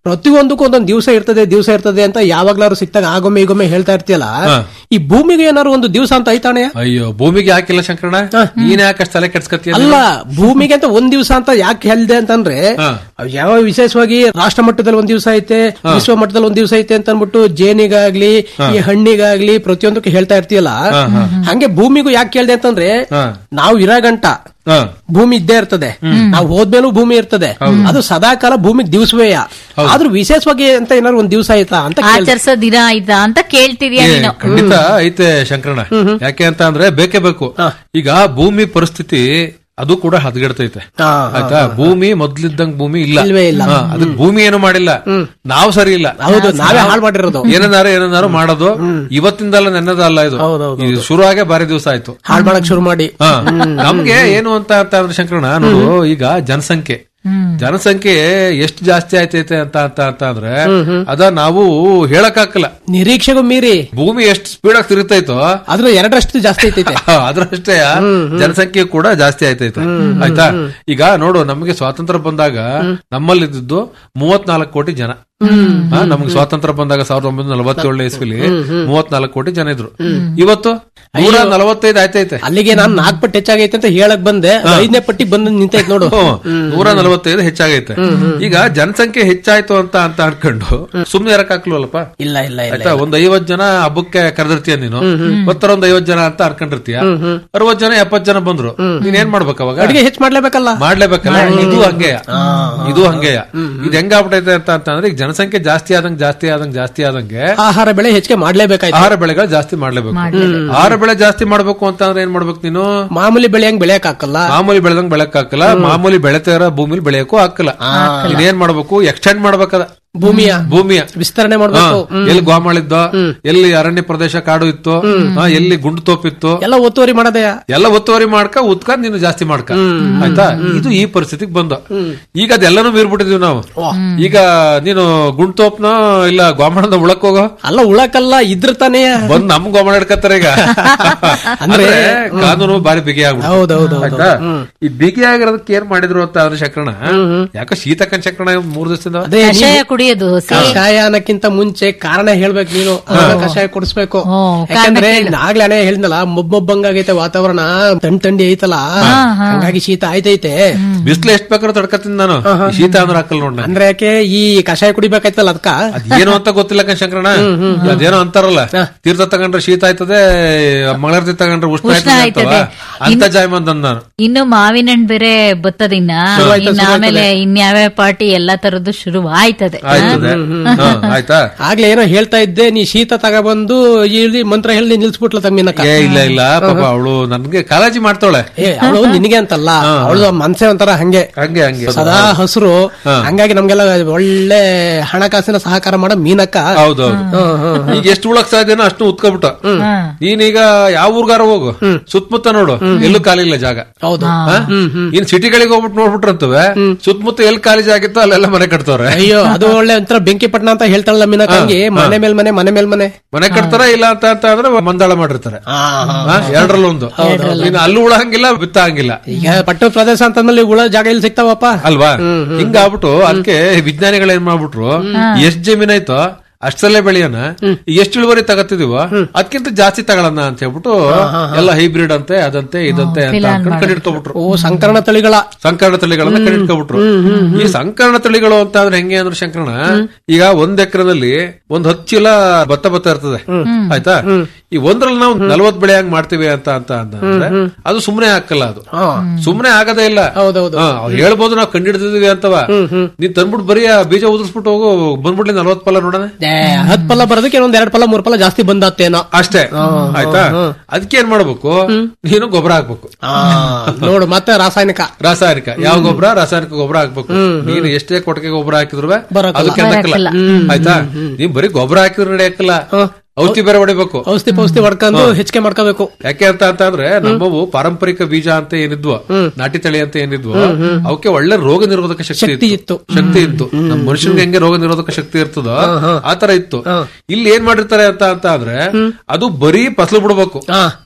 ಪ್ರತಿಯೊಂದಕ್ಕೂ ಒಂದೊಂದು ದಿವಸ ಇರ್ತದೆ ದಿವಸ ಇರ್ತದೆ ಅಂತ ಯಾವಾಗ್ಲಾರು ಸಿಕ್ತಾಗ ಆಗೊಮ್ಮೆ ಈಗೊಮ್ಮೆ ಹೇಳ್ತಾ ಇರ್ತೀಯಲ್ಲ ಈ ಭೂಮಿಗೆ ಏನಾರು ಒಂದು ದಿವಸ ಅಂತ ಐತಾಣೆಯ ಅಯ್ಯೋ ಭೂಮಿಗೆ ಹಾಕಿಲ್ಲ ಶಂಕರಣ ನೀನ್ ಯಾಕೆ ಅಷ್ಟ್ ತಲೆ ಕೆಡ್ಸ್ಕತ್ತೀಯ ಅಲ್ಲ ಭೂಮಿಗೆ ಅಂತ ಒಂದ್ ದಿವಸ ಅಂತ ಯಾಕೆ ಹೇಳ್ದೆ ಅಂತಂದ್ರೆ ಹಾ. ಅವ್ ಯಾವ ವಿಶೇಷವಾಗಿ ರಾಷ್ಟ್ರ ಮಟ್ಟದಲ್ಲಿ ಒಂದ್ ದಿವಸ ಐತೆ ವಿಶ್ವ ಮಟ್ಟದಲ್ಲಿ ಒಂದ್ ದಿವಸ ಐತೆ ಅಂತ ಅನ್ಬಿಟ್ಟು ಜೇನಿಗಾಗ್ಲಿ ಈ ಹಣ್ಣಿಗಾಗ್ಲಿ ಪ್ರತಿಯೊಂದಕ್ಕೂ ಹೇಳ್ತಾ ಇರ್ತೀಯಲ್ಲ ಹಂಗೆ ಭೂಮಿಗೂ ಯಾಕೆ ಹೇಳ್ದೆ ಅಂತಂದ್ರೆ ಹಾ. ನಾವು ಇರೋ ಗಂಟ ಹಾ. ಭೂಮಿ ಇದ್ದೇ ಇರ್ತದೆ ನಾವು ಹೋದ್ಮೇಲೂ ಭೂಮಿ ಇರ್ತದೆ ಅದು ಸದಾಕಾಲ ಭೂಮಿಗೆ ದಿವಸವೇಯ ಆದ್ರೂ ವಿಶೇಷವಾಗಿ ಅಂತ ಏನಾದ್ರು ಒಂದ್ ದಿವಸ ಆಯ್ತಾ ಅಂತ ಕೇಳ್ದೆ. ಆಚರಿಸೋ ದಿನ ಆಯ್ತಾ ಅಂತ ಕೇಳ್ತಿದ್ಯಾ ಏ, ನೀನು ಖಂಡಿತ ಐತೆ ಶಂಕರಣ ಯಾಕೆ ಅಂತ ಅಂದ್ರೆ ಬೇಕೇ ಬೇಕು ಈಗ ಭೂಮಿ ಪರಿಸ್ಥಿತಿ ಅದು ಕೂಡ ಹದಗೆಡ್ತೈತೆ ಹಾ, ಆಯ್ತಾ ಭೂಮಿ ಮೊದ್ಲಿದ್ದಂಗ್ ಭೂಮಿ ಇಲ್ಲ ಇಲ್ವೇ ಇಲ್ಲ. ಹಾ, ಅದಕ್ಕೆ ಭೂಮಿ ಏನು ಮಾಡಿಲ್ಲ ನಾವು ಸರಿ ಇಲ್ಲ ಹೌದು ನಾವೇ ಹಾಳು ಮಾಡಿರೋದು ಏನನ್ನಾರು ಏನನ್ನಾರು ಮಾಡೋದು ಇವತ್ತಿಂದಲ್ಲ ನೆನ್ನದಲ್ಲ ಇದು ಹೌದೌದು. ಇದು ಶುರು ಆಗೇ ಬಾರಿ ದಿವಸ ಆಯ್ತು ಹಾಳು ಮಾಡಕ್ ಶುರು ಮಾಡಿ ಹಾ. ನಮ್ಗೆ ಏನು ಅಂತ ಅಂತ ಅಂದ್ರೆ ಶಂಕರಣ ನೋಡು ಈಗ ಜನಸಂಖ್ಯೆ ಜನಸಂಖ್ಯೆ ಎಷ್ಟು ಜಾಸ್ತಿ ಆಯ್ತೈತೆ ಅಂತ ಅಂತ ಅಂತ ಅಂದ್ರೆ ಅದ ನಾವು ಹೇಳಕ್ಕಾಗಲ್ಲ ನಿರೀಕ್ಷೆಗೂ ಮೀರಿ ಭೂಮಿ ಎಷ್ಟು ಸ್ಪೀಡ್ ಆಗಿ ತಿರುಗ್ತೈತೋ ಅದ್ರ ಎರಡರಷ್ಟು ಜಾಸ್ತಿ ಐತೈತೆ ಅದ್ರಷ್ಟೇ ಜನಸಂಖ್ಯೆ ಕೂಡ ಜಾಸ್ತಿ ಆಯ್ತೈತೆ ಆಯ್ತಾ ಈಗ ನೋಡು ನಮಗೆ ಸ್ವಾತಂತ್ರ್ಯ ಬಂದಾಗ ನಮ್ಮಲ್ಲಿದ್ದು ಮೂವತ್ನಾಲ್ಕು ಕೋಟಿ ಜನ ಹಾ, ನಮ್ಗೆ ಸ್ವಾತಂತ್ರ್ಯ ಬಂದಾಗ ಸಾವಿರದ ಒಂಬೈನೂರ ನಲವತ್ತೇಳನೇ ಇಸ್ವಿಲಿ ಮೂವತ್ನಾಲ್ಕು ಕೋಟಿ ಜನ ಇದ್ರು ಇವತ್ತು ನೂರ ನಲವತ್ತೈದು ಆಯ್ತೈತೆ ಅಲ್ಲಿಗೆ ನಾನು ನಾಲ್ಕು ಪಟ್ಟು ಹೆಚ್ಚಾಗೈತೆ ಅಂತ ಹೇಳಕ್ ಬಂದೆ ಅದು ಐದನೇ ಪಟ್ಟಿಗೆ ಬಂದು ನಿಂತೈತೆ ನೋಡು ಹ್ಮ್. ನೂರ ನಲವತ್ತೈದು ಹೆಚ್ಚಾಗೈತೆ ಈಗ ಜನಸಂಖ್ಯೆ ಹೆಚ್ಚಾಯ್ತು ಅಂತ ಅಂತ ಅನ್ಕೊಂಡು ಸುಮ್ನೆ ಇರಕ್ ಹಾಕ್ಲವಲ್ಲಪ್ಪ ಇಲ್ಲ ಇಲ್ಲ ಇಲ್ಲ ಆಯ್ತಾ ಒಂದ್ ಐವತ್ ಜನ ಹಬ್ಬಕ್ಕೆ ಕರೆದಿರ್ತೀಯ ನೀನು ಮತ್ತರ ಒಂದ್ ಐವತ್ ಜನ ಅಂತ ಅನ್ಕೊಂಡಿರ್ತೀಯ ಅರವತ್ ಜನ ಎಪ್ಪತ್ ಜನ ಬಂದ್ರು ನೀನ್ ಏನ್ ಮಾಡ್ಬೇಕು ಅವಾಗ ಅಡಿಗೆ ಹೆಚ್ಚು ಮಾಡ್ಲೇಬೇಕಲ್ಲ ಮಾಡ್ಲೇಬೇಕಲ್ಲ ಇದು ಹಂಗೆಯ ಇದು ಹಂಗೆಯ ಇದು ಹೆಂಗಾಗ್ಬಿಟ್ಟೈತೆ ಅಂತ ಅಂತಂದ್ರೆ ಈಗ ಜನಸಂಖ್ಯೆ ಜಾಸ್ತಿ ಆದಂಗ್ ಜಾಸ್ತಿ ಆದಂಗ್ ಜಾಸ್ತಿ ಆದಂಗೆ ಆಹಾರ ಬೆಳೆ ಹೆಚ್ಚಿಗೆ ಮಾಡ್ಲೇಬೇಕಾಯ್ತು ಆಹಾರ ಬೆಳೆಗಳು ಜಾಸ್ತಿ ಮಾಡ್ಲೇಬೇಕು ಆಹಾರ ಬೆಳೆ ಜಾಸ್ತಿ ಮಾಡ್ಬೇಕು ಅಂತ ಅಂದ್ರೆ ಏನ್ ಮಾಡ್ಬೇಕು ನೀನು ಮಾಮೂಲಿ ಬೆಳೆ ಹೆಂಗ್ ಬೆಳೆಯಕ್ ಹಾಕಲ್ಲ ಮಾಮೂಲಿ ಬೆಳೆದಂಗ್ ಬೆಳಕ್ ಹಾಕಲ್ಲ ಮಾಮೂಲಿ ಬೆಳೆತಾ ಇರೋ ಭೂಮಿಲಿ ಬೆಳೆಯಕ್ಕೂ ಹಾಕಲ್ಲ ಇದೇನ್ ಮಾಡ್ಬೇಕು ಎಕ್ಸ್ಟೆಂಡ್ ಮಾಡ್ಬೇಕದ ಭೂಮಿಯ ಭೂಮಿಯ ವಿಸ್ತರಣೆ ಹಾ, ಮಾಡ್ಬೇಕು ಎಲ್ಲಿ ಗೋಮಾಳಿದ್ದೋ ಎಲ್ಲಿ ಅರಣ್ಯ ಪ್ರದೇಶ ಕಾಡು ಇತ್ತು ಹಾ, ಎಲ್ಲಿ ಗುಂಡು ತೋಪಿತ್ತು ಎಲ್ಲ ಒತ್ತುವರಿ ಮಾಡದೆಯ ಎಲ್ಲ ಒತ್ತುವರಿ ಮಾಡ್ಕ ಉತ್ಕೊಂಡ್ ನೀನು ಜಾಸ್ತಿ ಮಾಡ್ಕ ಆಯ್ತಾ ಇದು ಈ ಪರಿಸ್ಥಿತಿಗೆ ಬಂದು ಈಗ ಅದೆಲ್ಲನೂ ಮೀರ್ಬಿಟ್ಟಿದೀವಿ ನಾವು ಈಗ ನೀನು ಗುಂಡ್ತೋಪ್ನ ಇಲ್ಲ ಗೋಮಾಳದ ಉಳಕ್ ಹೋಗೋ ಅಲ್ಲ ಉಳಕಲ್ಲ ಇದ್ರ ತಾನೇ ಬಂದ್ ನಮ್ ಗೋಮಾಳ ಹಿಡ್ಕತ್ತಾರೆ ಈಗ ಅಂದ್ರೆ ಕಾನೂನು ಬಾರಿ ಬಿಗಿ ಆಗ್ಬಿಟ್ಟು ಹೌದೌದು ಆಯ್ತಾ ಈ ಬಿಗಿ ಆಗಿರೋದಕ್ಕೆ ಏನ್ ಮಾಡಿದ್ರು ಅಂತ ಅಂದ್ರೆ ಶಕ್ರಣ ಯಾಕೋ ಶೀತಕನ್ ಶಕ್ರಣ ಮೂರ್ ದಿವಸದಿಂದ ಅದೇ ಕಷಾಯ ಕುಡಿಯೋದು ಹಸಿ ಕಷಾಯ ಅನ್ನಕ್ಕಿಂತ ಮುಂಚೆ ಕಾರಣ ಹೇಳ್ಬೇಕು ನೀನು ಆಮೇಲೆ ಕಷಾಯ ಕುಡಿಸ್ಬೇಕು ಹ್ಞೂ, ಯಾಕಂದ್ರೆ ಆಗ್ಲೇ ಹಣೆ ಹೇಳಿದ್ನಲ್ಲ ಮೊಬ್ಬೊಬ್ಬಂಗಾಗೈತೆ ವಾತಾವರಣ ತಂಡ್ ತಂಡಿ ಐತಲ್ಲ ಹಂಗಾಗಿ ಶೀತ ಆಯ್ತೈತೆ ಬಿಸ್ಲು ಎಷ್ಟ್ ಬೇಕಾದ್ರೂ ತಡ್ಕತೀನಿ ನಾನು ಈ ಶೀತ ಅಂದ್ರೆ ಹಾಕಲ್ ನೋಡ್ ನಾನು ಅಂದ್ರೆ ಯಾಕೆ ಈ ಕಷಾಯ ಕುಡಿಬೇಕಾಯ್ತಲ್ಲ ಅದಕ್ಕ ಅದೇನು ಅಂತ ಗೊತ್ತಿಲ್ಲ ಕಣ್ ಶಂಕರಣ ಅದೇನೋ ಅಂತಾರಲ್ಲ ತೀರ್ಥ ತಗೊಂಡ್ರೆ ಶೀತ ಆಯ್ತದೆ ಮಂಗಳಾರತಿ ತಗೊಂಡ್ರೆ ಉಷ್ಣ ಉಷ್ಣ ಆಯ್ತದೆ ಅಂತವ ಆಯ್ತದೆ. ಅಂತ ಜಾಯ್ಮಂದ್ ಅಂದ್ ನಾನು ಇನ್ನು ಮಾವಿನ ಹಣ್ಣು ಬೇರೆ ಬತ್ತದಿನ್ನ ಶುರುವಾಯ್ತು, ಇನ್ನು ಆಮೇಲೆ ಇನ್ಯಾವ್ಯಾವ ಪಾರ್ಟಿ ಎಲ್ಲಾ ತರದ್ದು ಶುರು ಆಯ್ತದೆ ಆಯ್ತದೆ ಹಾ, ಆಯ್ತಾ ಆಗ್ಲೇ ಏನೋ ಹೇಳ್ತಾ ಇದ್ದೆ ನೀ ಶೀತ ತಗೊಬಂದು ಇಲ್ಲಿ ಮಂತ್ರ ಹೇಳಿ ನಿಲ್ಸ್ಬಿಟ್ಲ ತಮ್ಮಿನಕ್ಕ ಏ ಇಲ್ಲ ಇಲ್ಲ ಪಾಪ ಅವಳು ನನ್ಗೆ ಕಾಳಜಿ ಮಾಡ್ತಾಳೆ ಏ ಅವಳು ನಿನಗೆ ಅಂತಲ್ಲ ಅವಳು ಮನ್ಸೆ ಒಂಥರ ಹಂಗೆ ಹಂಗೆ ಹಂಗೆ ಸದಾ ಹಸಿರು ಹಂಗಾಗಿ ನಮ್ಗೆಲ್ಲ ಒಳ್ಳೆ ಹಣಕಾಸಿನ ಸಹಕಾರ ಮಾಡೋ ಮೀನಕ್ಕ ಹೌದೌದು ಈಗ ಎಷ್ಟು ಉಳಕ್ ಸಾಧ್ಯನೋ ಅಷ್ಟು ಉತ್ಕೊಬಿಟ್ಟ ನೀನೀಗ ಯಾವ ಊರ್ಗಾರ ಹೋಗು ಸುತ್ತಮುತ್ತ ನೋಡು ಎಲ್ಲೂ ಖಾಲಿ ಇಲ್ಲ ಜಾಗ ಹೌದು ಹಾ? ಇನ್ ಸಿಟಿಗಳಿಗೆ ಹೋಗ್ಬಿಟ್ಟು ನೋಡ್ಬಿಟ್ರಂತವೆ ಸುತ್ತಮುತ್ತ ಎಲ್ಲಿ ಖಾಲಿ ಜಾಗ ಇತ್ತು ಅಲ್ಲೆಲ್ಲ ಮನೆ ಕಟ್ತವ್ರೆ ಅಯ್ಯೋ ಅದು ಒಳ್ಳೆ ಒಂಥರ ಬೆಂಕಿ ಪಟ್ಟಣ ಅಂತ ಹೇಳ್ತಾಳಲ್ಲ ಮೀನಕ್ಕ ಹಂಗೆ ಮನೆ ಮೇಲ್ ಮನೆ ಮನೆ ಮೇಲ್ ಮನೆ ಮನೆ ಕಟ್ತಾರ ಇಲ್ಲ ಅಂತ ಅಂತ ಅಂದ್ರೆ ಮಂದಾಳ ಮಾಡಿರ್ತಾರೆ ಆ, ಆ. ಹಾ? ಎರಡರಲ್ಲೊಂದು ನೀನು ಅಲ್ಲೂ ಉಳಹಂಗಿಲ್ಲ ಬಿತ್ತ ಹಂಗಿಲ್ಲ ಈಗ ಪಟ್ಟಣ ಪ್ರದೇಶ ಅಂತಂದ್ಮೇಲೆ ಉಳ ಜಾಗ ಇಲ್ಲಿ ಸಿಗ್ತಾವಪ್ಪ ಅಲ್ವಾ ಹಿಂಗಾಗ್ಬಿಟ್ಟು ಅದಕ್ಕೆ ವಿಜ್ಞಾನಿಗಳು ಏನ್ ಮಾಡ್ಬಿಟ್ರು ಎಷ್ಟ್ ಜಮೀನ್ ಆಯ್ತೋ ಅಷ್ಟರಲ್ಲೇ ಬೆಳೆಯೋಣ ಎಷ್ಟು ಇಳುವರಿ ತಗತ್ತಿದೀವೋ ಅದಕ್ಕಿಂತ ಜಾಸ್ತಿ ತಗೊಳಣ ಅಂತ ಹೇಳ್ಬಿಟ್ಟು ಎಲ್ಲ ಹೈಬ್ರಿಡ್ ಅಂತೆ ಅದಂತೆ ಇದಂತೆ ಅಂತ ಅನ್ಕೊಂಡ್ ಕಂಡಿಡ್ಕೊಬಿಟ್ರು ಓ ಸಂಕರಣ ತಳಿಗಳ ಸಂಕರಣ ತಳಿಗಳನ್ನ ಕಂಡಿಡ್ಕೊಬಿಟ್ರು ಈ ಸಂಕರಣ ತಳಿಗಳು ಅಂತ ಅಂದ್ರೆ ಹೆಂಗೆ ಅಂದ್ರೆ ಶಂಕರಣ ಈಗ ಒಂದ್ ಎಕರೆದಲ್ಲಿ ಒಂದ್ ಹತ್ತು ಚೀಲ ಭತ್ತ ಭತ್ತ ಇರ್ತದೆ ಆಯ್ತಾ ಈ ಒಂದ್ರಲ್ಲಿ ನಾವು ನಲ್ವತ್ ಬೆಳೆ ಹಂಗ್ ಮಾಡ್ತೀವಿ ಅಂತ ಅಂತ ಅಂದ್ರೆ ಅದು ಸುಮ್ನೆ ಹಾಕಲ್ಲ ಅದು ಸುಮ್ನೆ ಆಗದೇ ಇಲ್ಲ ಹೌದೌದು ಹಾ, ಅವ್ರು ಹೇಳ್ಬೋದು ನಾವು ಕಂಡಿಡ್ತಿದೀವಿ ಅಂತವ ನೀನ್ ತಂದ್ಬಿಟ್ಟು ಬರೀ ಆ ಬೀಜ ಉದುರ್ಸ್ಬಿಟ್ಟು ಹೋಗು ಬಂದ್ಬಿಡ್ಲಿ ನಲ್ವತ್ ಫಲ ನೋಡೋಣ ಏ, ಹತ್ ಫಲ ಬರೋದಕ್ಕೆ ಒಂದ್ ಎರಡ್ ಫಲ ಮೂರ್ ಫಲ ಜಾಸ್ತಿ ಬಂದತ್ತೇನೋ ಅಷ್ಟೇ ಆಯ್ತಾ ಅದಕ್ಕೆ ಏನ್ ಮಾಡ್ಬೇಕು ನೀನು ಗೊಬ್ಬರ ಹಾಕ್ಬೇಕು ಆ, ನೋಡು ಮತ್ತೆ ರಾಸಾಯನಿಕ ರಾಸಾಯನಿಕ ಯಾವ ಗೊಬ್ಬರ ರಾಸಾಯನಿಕ ಗೊಬ್ಬರ ಹಾಕ್ಬೇಕು ನೀನು ಎಷ್ಟೇ ಕೊಟ್ಟಿಗೆ ಗೊಬ್ಬರ ಹಾಕಿದ್ರು ಬರಕ್ಕಲ್ಲ. ಅದಕ್ಕೆ ಅದಕ್ಕಲ್ಲ ಆಯ್ತಾ ನೀನ್ ಬರೀ ಗೊಬ್ಬರ ಹಾಕಿದ್ರು ನಡೆಯಕ್ಕಲ್ಲ ಔಷಧಿ ಬೇರೆ ಹೊಡಿಬೇಕು ಔಷಧಿ ಪೌಷಧಿ ಹೊಡ್ಕೊಂಡು ಹೆಚ್ಚಿಗೆ ಮಾಡ್ಕೋಬೇಕು ಯಾಕೆ ಅಂತ ಅಂತಂದ್ರೆ ನಮ್ಮವು ಪಾರಂಪರಿಕ ಬೀಜ ಅಂತ ಏನಿದ್ವು ನಾಟಿ ತಳಿ ಅಂತ ಏನಿದ್ವು ಅವಕ್ಕೆ ಒಳ್ಳೆ ರೋಗ ನಿರೋಧಕ ಶಕ್ತಿ ಶಕ್ತಿ ಇತ್ತು. ಶಕ್ತಿ ಇತ್ತು ನಮ್ಮ ಮನುಷ್ಯನ್ಗೆ ಹೆಂಗೆ ರೋಗ ನಿರೋಧಕ ಶಕ್ತಿ ಇರ್ತದೋ ಆತರ ಇತ್ತು ಇಲ್ಲಿ ಏನ್ ಮಾಡಿರ್ತಾರೆ ಅಂತ ಅಂತ ಅಂದ್ರೆ ಅದು ಬರೀ ಫಸಲು ಬಿಡ್ಬೇಕು ಹಾ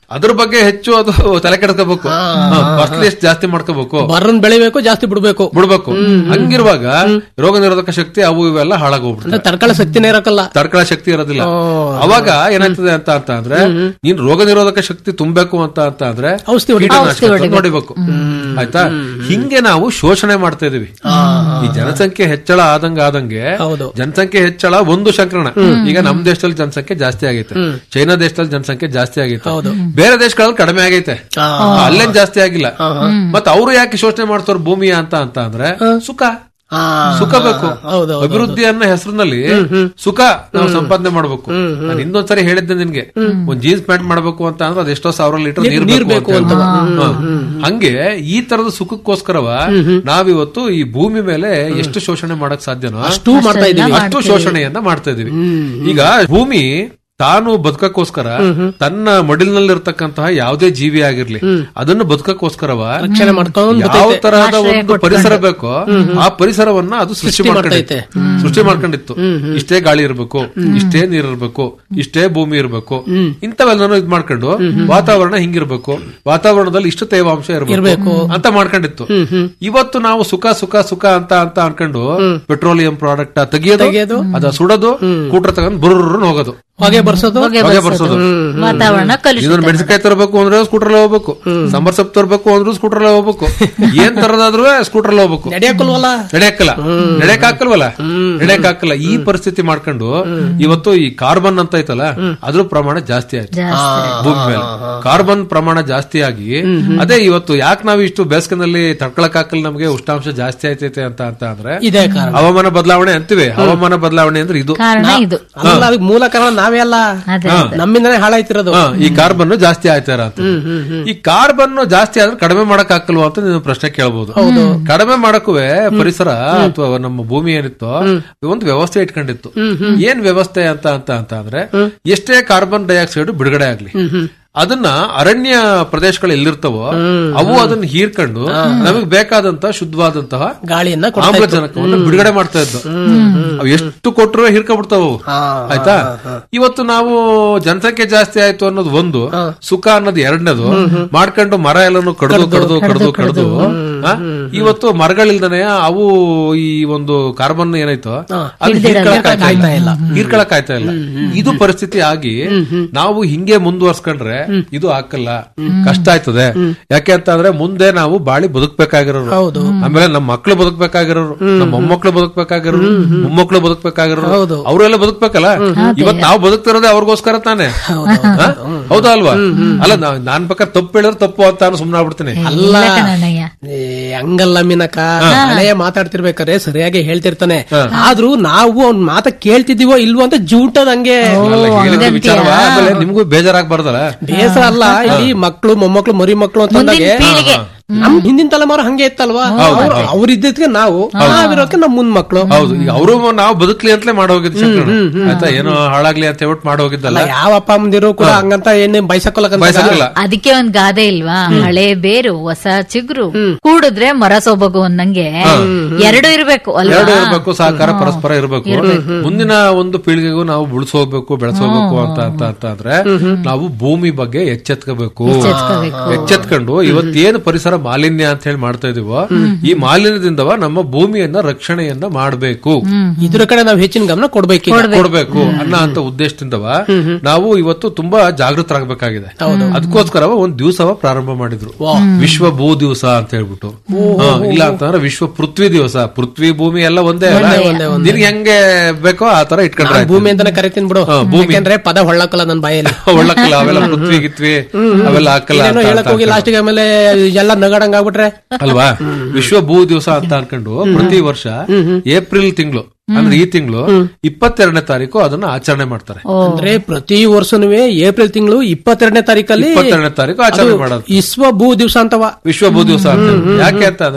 ಅದ್ರ ಬಗ್ಗೆ ಹೆಚ್ಚು ಅದು ತಲೆ ಕೆಡ್ಕೋಬೇಕು ಪರ್ಸೆಂಟೇಜ್ ಜಾಸ್ತಿ ಮಾಡ್ಕೋಬೇಕು ಬರ್ರನ್ ಬೆಳಿಬೇಕು ಜಾಸ್ತಿ ಬಿಡ್ಬೇಕು ಬಿಡ್ಬೇಕು ಹಂಗಿರುವಾಗ ರೋಗ ನಿರೋಧಕ ಶಕ್ತಿ ಅವು ಇವೆಲ್ಲ ಹಾಳಾಗೋಗ್ಬಿಡ್ತದೆ ಅಂದ್ರೆ ತಡ್ಕೊಳ್ಳೋ ಶಕ್ತಿನೇ ಇರಕ್ಕಲ್ಲ ತಡ್ಕೊಳ್ಳೋ ಶಕ್ತಿ ಇರೋದಿಲ್ಲ ಅವಾಗ ಏನಾಗ್ತದೆ ಅಂತ ಅಂತ ಅಂದ್ರೆ ನೀನ್ ರೋಗ ನಿರೋಧಕ ಶಕ್ತಿ ತುಂಬಬೇಕು ಅಂತ ಅಂತ ಅಂದ್ರೆ ಔಷಧಿ ಹೊಡಿ- ಕೀಟನಾಶಕ ನೋಡಿಬೇಕು ಆಯ್ತಾ ಹಿಂಗೆ ನಾವು ಶೋಷಣೆ ಮಾಡ್ತಾ ಇದೀವಿ ಈ ಜನಸಂಖ್ಯೆ ಹೆಚ್ಚಳ ಆದಂಗ ಆದಂಗೆ ಹೌದು. ಜನಸಂಖ್ಯೆ ಹೆಚ್ಚಳ ಒಂದು ಸಂಕ್ರಮಣ ಈಗ ನಮ್ ದೇಶದಲ್ಲಿ ಜನಸಂಖ್ಯೆ ಜಾಸ್ತಿ ಆಗೈತೆ ಚೈನಾ ದೇಶದಲ್ಲಿ ಜನಸಂಖ್ಯೆ ಜಾಸ್ತಿ ಆಗೈತೆ ಬೇರೆ ದೇಶಗಳಲ್ಲಿ ಕಡಿಮೆ ಆಗೈತೆ ಅಲ್ಲೇನ್ ಜಾಸ್ತಿ ಆಗಿಲ್ಲ ಮತ್ ಅವರು ಯಾಕೆ ಶೋಷಣೆ ಮಾಡ್ತಾರ ಭೂಮಿಯ ಅಂತ ಅಂತ ಅಂದ್ರೆ ಸುಖ ಆ, ಸುಖ ಬೇಕು ಹೌದು, ಹೌದು. ಅಭಿವೃದ್ಧಿ ಅನ್ನೋ ಹೆಸರಿನಲ್ಲಿ ಸುಖ ನಾವು ಸಂಪಾದನೆ ಮಾಡಬೇಕು ನಾನು ಇನ್ನೊಂದ್ಸರಿ ಹೇಳಿದ್ದೆ ನಿನ್ಗೆ ಒಂದ್ ಜೀನ್ಸ್ ಪ್ಯಾಂಟ್ ಮಾಡ್ಬೇಕು ಅಂತ ಅಂದ್ರೆ ಅದು ಎಷ್ಟೋ ಸಾವಿರ ಲೀಟರ್ ನೀರ್ ನೀರ್ ಬೇಕು ಬೇಕು ಅಂತ ಹೇಳಿ. ಹಾ. ಹಂಗೆ ಈ ತರದ ಸುಖಕ್ಕೋಸ್ಕರವ ನಾವಿವತ್ತು ಈ ಭೂಮಿ ಮೇಲೆ ಎಷ್ಟು ಶೋಷಣೆ ಮಾಡಕ್ ಸಾಧ್ಯನೋ ಅಷ್ಟೂ ಮಾಡ್ತಾ ಇದೀವಿ ಅಷ್ಟು ಶೋಷಣೆಯನ್ನ ಮಾಡ್ತಾ ಇದೀವಿ ಈಗ ಭೂಮಿ ತಾನು ಬದುಕಕ್ಕೋಸ್ಕರ ತನ್ನ ಮಡಿಲಿನಲ್ಲಿರ್ತಕ್ಕಂತಹ ಯಾವುದೇ ಜೀವಿ ಆಗಿರ್ಲಿ ಅದನ್ನು ಬದುಕಕ್ಕೋಸ್ಕರವ ರಕ್ಷಣೆ ಮಾಡ್ಕೊಂಡು ಯಾವ ತರಹದ ಒಂದು ಪರಿಸರ ಬೇಕೋ ಆ ಪರಿಸರವನ್ನ ಅದು ಸೃಷ್ಟಿ ಮಾಡ್ಕೊಂಡೈತೆ ಸೃಷ್ಟಿ ಮಾಡ್ಕೊಂಡಿತ್ತು ಇಷ್ಟೇ ಗಾಳಿ ಇರಬೇಕು ಇಷ್ಟೇ ನೀರ್ ಇರ್ಬೇಕು ಇಷ್ಟೇ ಭೂಮಿ ಇರಬೇಕು ಇಂಥವೆಲ್ಲನೂ ಇದ್ ಮಾಡ್ಕೊಂಡು ವಾತಾವರಣ ಹಿಂಗಿರ್ಬೇಕು ವಾತಾವರಣದಲ್ಲಿ ಇಷ್ಟು ತೇವಾಂಶ ಇರಬೇಕು ಅಂತ ಮಾಡ್ಕೊಂಡಿತ್ತು ಇವತ್ತು ನಾವು ಸುಖ ಸುಖ ಸುಖ ಅಂತ ಅಂತ ಅನ್ಕೊಂಡು ಪೆಟ್ರೋಲಿಯಂ ಪ್ರಾಡಕ್ಟ್ ತೆಗಿಯೋದು ಅದ ಸುಡೋದು ಕೂಟ್ರ ತಗೊಂಡ್ ಬುರ್ರನ್ ಹೋಗೋದು ಹೊಗೆ ಬರ್ಸೋದು ಹೊಗೆ ಹೊಗೆ ಬರ್ಸೋದು. ಬರ್ಸೋದು ವಾತಾವರಣ ಕಲುಷಿತ ಇದನ್ನ ಮೆಣಸಿನಕಾಯಿ ತರಬೇಕು ಅಂದ್ರೆ ಸ್ಕೂಟರ್ ಹೋಗ್ಬೇಕು ಸಾಂಬಾರ್ ಸೊಪ್ಪು ತರಬೇಕು ಅಂದ್ರೂ ಸ್ಕೂಟರ್ ಹೋಗ್ಬೇಕು ಏನ್ ತರದಾದ್ರೂ ಸ್ಕೂಟರ್ ಹೋಗ್ಬೇಕು ನಡೆಯಕ್ಕಲ್ವಲ್ಲ ನಡೆಯಕ್ಕಲ್ಲ ನಡೆಯಕ್ ಹಾಕಲ್ವಲ್ಲ ನಡೆಯಕ್ ಹಾಕಲ್ಲ ಈ ಪರಿಸ್ಥಿತಿ ಮಾಡ್ಕೊಂಡು ಇವತ್ತು ಈ ಕಾರ್ಬನ್ ಅಂತ ಐತಲ್ಲ ಅದ್ರ ಪ್ರಮಾಣ ಜಾಸ್ತಿ ಆಯ್ತು ಭೂಮಿ ಮೇಲೆ ಕಾರ್ಬನ್ ಪ್ರಮಾಣ ಜಾಸ್ತಿ ಆಗಿ ಅದೇ ಇವತ್ತು ಯಾಕೆ ನಾವು ಇಷ್ಟು ಬೇಸಿಗೆನಲ್ಲಿ ತಡ್ಕೊಳಕ್ ಹಾಕಲ್ಲ ನಮಗೆ ಉಷ್ಣಾಂಶ ಜಾಸ್ತಿ ಆಯ್ತೈತೆ ಅಂತ ಅಂತ ಅಂದ್ರೆ ಇದೇ ಕಾರಣ ಹವಾಮಾನ ಬದಲಾವಣೆ ಅಂತೀವಿ ಹವಾಮಾನ ಬದಲಾವಣೆ ಅಂದ್ರೆ ಇದು ಕಾರಣ ಇದು ಅಲ್ಲ ಅದಕ್ಕೆ ಮೂಲ ಕಾರಣ ನಾವೇ ಅಲ್ಲ ಅದೇ ನಮ್ಮಿಂದನೇ ಹಾಳಾಯ್ತಿರೋದು ಹಾ, ಈ ಕಾರ್ಬನ್ ಜಾಸ್ತಿ ಆಯ್ತಾರ ಅಂತ ಈ ಕಾರ್ಬನ್ ಜಾಸ್ತಿ ಆದ್ರೆ ಕಡಿಮೆ ಮಾಡಕ್ ಹಾಕಲ್ವಾ ಅಂತ ನೀವು ಪ್ರಶ್ನೆ ಕೇಳಬಹುದು ಕಡಿಮೆ ಮಾಡಕ್ಕುವೆ ಪರಿಸರ ಅಥವಾ ನಮ್ಮ ಭೂಮಿ ಏನಿತ್ತು ಒಂದು ವ್ಯವಸ್ಥೆ ಇಟ್ಕೊಂಡಿತ್ತು ಏನ್ ವ್ಯವಸ್ಥೆ ಅಂತ ಅಂತ ಅಂತ ಅಂದ್ರೆ ಎಷ್ಟೇ ಕಾರ್ಬನ್ ಡೈಆಕ್ಸೈಡ್ ಬಿಡುಗಡೆ ಆಗ್ಲಿ ಅದನ್ನ ಅರಣ್ಯ ಪ್ರದೇಶಗಳು ಎಲ್ಲಿರ್ತಾವೋ ಅವು ಅದನ್ನ ಹೀರ್ಕೊಂಡು ನಮಗ್ ಬೇಕಾದಂತ ಶುದ್ಧವಾದಂತಹ ಗಾಳಿಯನ್ನ ಕೊಡ್ತಾ ಇತ್ತು. ಆಮ್ಲಜನಕವನ್ನು ಬಿಡುಗಡೆ ಮಾಡ್ತಾ ಇದ್ದು ಅವು ಎಷ್ಟು ಕೊಟ್ಟರು ಹಿರ್ಕೊಬಿಡ್ತಾವ ಅವು. ಆಯ್ತಾ ಇವತ್ತು ನಾವು ಜನಸಂಖ್ಯೆ ಜಾಸ್ತಿ ಆಯ್ತು ಅನ್ನೋದು ಒಂದು ಸುಖ ಅನ್ನೋದು ಎರಡನೇದು ಮಾಡ್ಕೊಂಡು ಮರ ಎಲ್ಲಾನು ಕಡ್ದು ಕಡ್ದು ಕಡ್ದು ಕಡ್ದು ಆ, ಇವತ್ತು ಮರಗಳಿಲ್ದನೆ ಅವು ಈ ಒಂದು ಕಾರ್ಬನ್ ಏನಾಯ್ತು ಅದು ಹೀರ್ಕೊಳಕ್ ಆಯ್ತಾ ಇಲ್ಲ ಹೀರ್ಕೊಳಕ್ ಆಯ್ತಾ ಇಲ್ಲ ಇದು ಪರಿಸ್ಥಿತಿ ಆಗಿ ನಾವು ಹಿಂಗೆ ಮುಂದುವರ್ಸ್ಕೊಂಡ್ರೆ ಇದು ಹಾಕಲ್ಲ ಕಷ್ಟ ಆಯ್ತದೆ ಯಾಕೆ ಅಂತ ಅಂದ್ರೆ ಮುಂದೆ ನಾವು ಬಾಳಿ ಬದುಕ್ಬೇಕಾಗಿರೋರು ಹೌದು. ಆಮೇಲೆ ನಮ್ಮ ಮಕ್ಳು ಬದುಕ್ಬೇಕಾಗಿರೋರು ನಮ್ಮ ಮೊಮ್ಮಕ್ಳು ಬದುಕ್ಬೇಕಾಗಿರೋರು ಮೊಮ್ಮಕ್ಳು ಬದುಕ್ಬೇಕಾಗಿರೋರು ಅವರೆಲ್ಲ ಬದುಕ್ಬೇಕಲ್ಲ ಇವತ್ ನಾವು ಬದುಕ್ತಿರೋದೇ ಅವ್ರಿಗೋಸ್ಕರ ತಾನೆ ಹಾ? ಹೌದಾ ಅಲ್ವಾ ಅಲ್ಲ ನಾ- ನಾನ್ ಬೇಕಾದ್ರೆ ತಪ್ಪು ಹೇಳಿದ್ರೆ ತಪ್ಪು ಅಂತ ನಾನು ಸುಮ್ನೆ ಆಗ್ಬಿಡ್ತೀನಿ ಅಲ್ಲ ಇಲ್ಲ ಕಣಣ್ಣಯ್ಯ. ಏ, ಹಂಗಲ್ಲ ಮೀನಕ್ಕ ಹಳೆಯ ಮಾತಾಡ್ತಿರ್ಬೇಕಾರೆ ಸರಿಯಾಗಿ ಹೇಳ್ತಿರ್ತಾನೆ ಆದ್ರೂ ನಾವು ಅವ್ನ್ ಮಾತ ಕೇಳ್ತಿದೀವೋ ಇಲ್ವೋ ಅಂತ ಜೂಟದ್ ಹಂಗೆ ಅಲ್ಲ, ಹೇಳಿದ ವಿಚಾರವ ಆಮೇಲೆ ನಿಮ್ಗೂ ಬೇಜಾರಾಗ್ಬಾರ್ದಲ್ಲ ಬೇಸರ ಅಲ್ಲ ಇಲ್ಲಿ ಮಕ್ಳು ಮೊಮ್ಮಕ್ಳು ಮರಿ ಮಕ್ಳು ಅಂತ ಅಂದಾಗೆ ಪೀಳಿಗೆ. ನಮ್ ಹಿಂದಿನ ತಲೆಮಾರು ಹಂಗೆ ಇತ್ತಲ್ವಾ ಅವ್ರ ಇದ್ದಕ್ಕೆ ನಾವು ನಾವಿರೋಕೆ ನಮ್ ಮುಂದ್ ಮಕ್ಳು ಹೌದು ಈಗ ಅವರು ನಾವು ಬದುಕ್ಲಿ ಅಂತಲೇ ಮಾಡೋಗಿದ್ ಆಯ್ತಾ ಏನೋ ಹಾಳಾಗ್ಲಿ ಅಂತ ಹೇಳ್ಬಿಟ್ಟು ಮಾಡೋಗಿದ್ದಲ್ಲ ಯಾವ ಅಪ್ಪ ಅಮ್ಮಂದಿರು ಕೂಡ ಹಂಗಂತ ಏನೇ ಬಯಸಕೊಳಕ ಬಯಸಕ್ಕಿಲ್ಲ ಅದಕ್ಕೆ ಒಂದ್ ಗಾದೆ ಇಲ್ವಾ ಹಳೆ ಬೇರು ಹೊಸ ಚಿಗುರು ಕೂಡಿದ್ರೆ ಮರ ಸೊಬಗು ಅನ್ನಂಗೆ ಎರಡು ಇರ್ಬೇಕು ಅಲ್ವಾ ಎರಡು ಇರ್ಬೇಕು ಸಹಕಾರ ಪರಸ್ಪರ ಇರಬೇಕು ಮುಂದಿನ ಒಂದು ಪೀಳಿಗೆಗೂ ನಾವು ಉಳಿಸೋಗ್ಬೇಕು ಬೆಳೆಸೋಗ್ಬೇಕು ಅಂತ ಅಂತ ಅಂತ ಅಂದ್ರೆ ನಾವು ಭೂಮಿ ಬಗ್ಗೆ ಎಚ್ಚೆತ್ಕೋಬೇಕು ಎಚ್ಚೆತ್ಕೊಂಡು ಇವತ್ತೇನು ಪರಿಸರ ಮಾಲಿನ್ಯ ಅಂತ ಹೇಳಿ ಮಾಡ್ತಾ ಇದೀವೋ ಈ ಮಾಲಿನ್ಯದಿಂದವ ನಮ್ಮ ಭೂಮಿಯನ್ನ ರಕ್ಷಣೆಯನ್ನ ಮಾಡಬೇಕು ಇದ್ರ ಕಡೆ ನಾವ್ ಹೆಚ್ಚಿನ ಗಮನ ಕೊಡ್ಬೇಕು ಕೊಡ್ಬೇಕು ಅನ್ನೋ ಅಂತ ಉದ್ದೇಶದಿಂದವ ನಾವು ಇವತ್ತು ತುಂಬಾ ಜಾಗೃತರಾಗಬೇಕಾಗಿದೆ ಅದಕ್ಕೋಸ್ಕರ ಒಂದ್ ದಿವಸವ ಪ್ರಾರಂಭ ಮಾಡಿದ್ರು ವಿಶ್ವ ಭೂ ದಿವಸ ಅಂತ ಹೇಳ್ಬಿಟ್ಟು ಹಾ, ಇಲ್ಲ ಅಂತಂದ್ರೆ ವಿಶ್ವ ಪೃಥ್ವಿ ದಿವಸ ಪೃಥ್ವಿ ಭೂಮಿ ಎಲ್ಲ ಒಂದೇ ಅಲ್ಲ ನಿನ್ಗೆ ಹೆಂಗೆ ಬೇಕೋ ಆ ತರ ಇಟ್ಕೊಂಡ್ರೆ ಆಯ್ತು. ಭೂಮಿ ಅಂತಾನೆ ಕರಿತೀನಿ ಬಿಡು ಹಾ, ಭೂಮಿ. ಯಾಕೆಂದ್ರೆ ಪದ ಹೊಳ್ಳಕ್ಕಲ್ಲ ನನ್ ಬಾಯಲ್ಲಿ ಒಳ್ಳಕ್ಕಲ್ಲ ಅವೆಲ್ಲ ಪೃಥ್ವಿ ಗಿತ್ವಿ ಅವೆಲ್ಲ ಹಾಕಲ್ಲ ಏನೋ ಅಂತ- ಹೇಳಕ್ ಅಂತ ಹೋಗಿ ಅನ್ಕೊಂಡು. ಲಾಸ್ಟಿಗೆ ಆಮೇಲೆ ಎಲ್ಲ ನಗಡಂಗ್ ಆಗ್ಬಿಟ್ರೆ ಅಲ್ವಾ ವಿಶ್ವ ಭೂ ದಿವಸ ಅಂತ ಅನ್ಕೊಂಡು ಪ್ರತಿ ವರ್ಷ ಏಪ್ರಿಲ್ ತಿಂಗಳು ಅಂದ್ರೆ ಈ ತಿಂಗಳು ಇಪ್ಪತ್ತೆರಡನೇ ತಾರೀಕು ಅದನ್ನ ಆಚರಣೆ ಮಾಡ್ತಾರೆ ಅಂದ್ರೆ ಪ್ರತಿ ವರ್ಷನೂ ಏಪ್ರಿಲ್ ತಿಂಗಳು ಇಪ್ಪತ್ತೆರಡನೇ ತಾರೀಕಲ್ಲಿ ಇಪ್ಪತ್ತೆರಡನೇ ತಾರೀಕು ಆಚರಣೆ ಮಾಡೋದು ವಿಶ್ವ ಭೂ ದಿವಸ ಅಂತವ ವಿಶ್ವ ಭೂ ದಿವಸ ಅಂತ ಹೇಳಿ. ಯಾಕೆ ಅಂತ ಅಂದ್ರೆ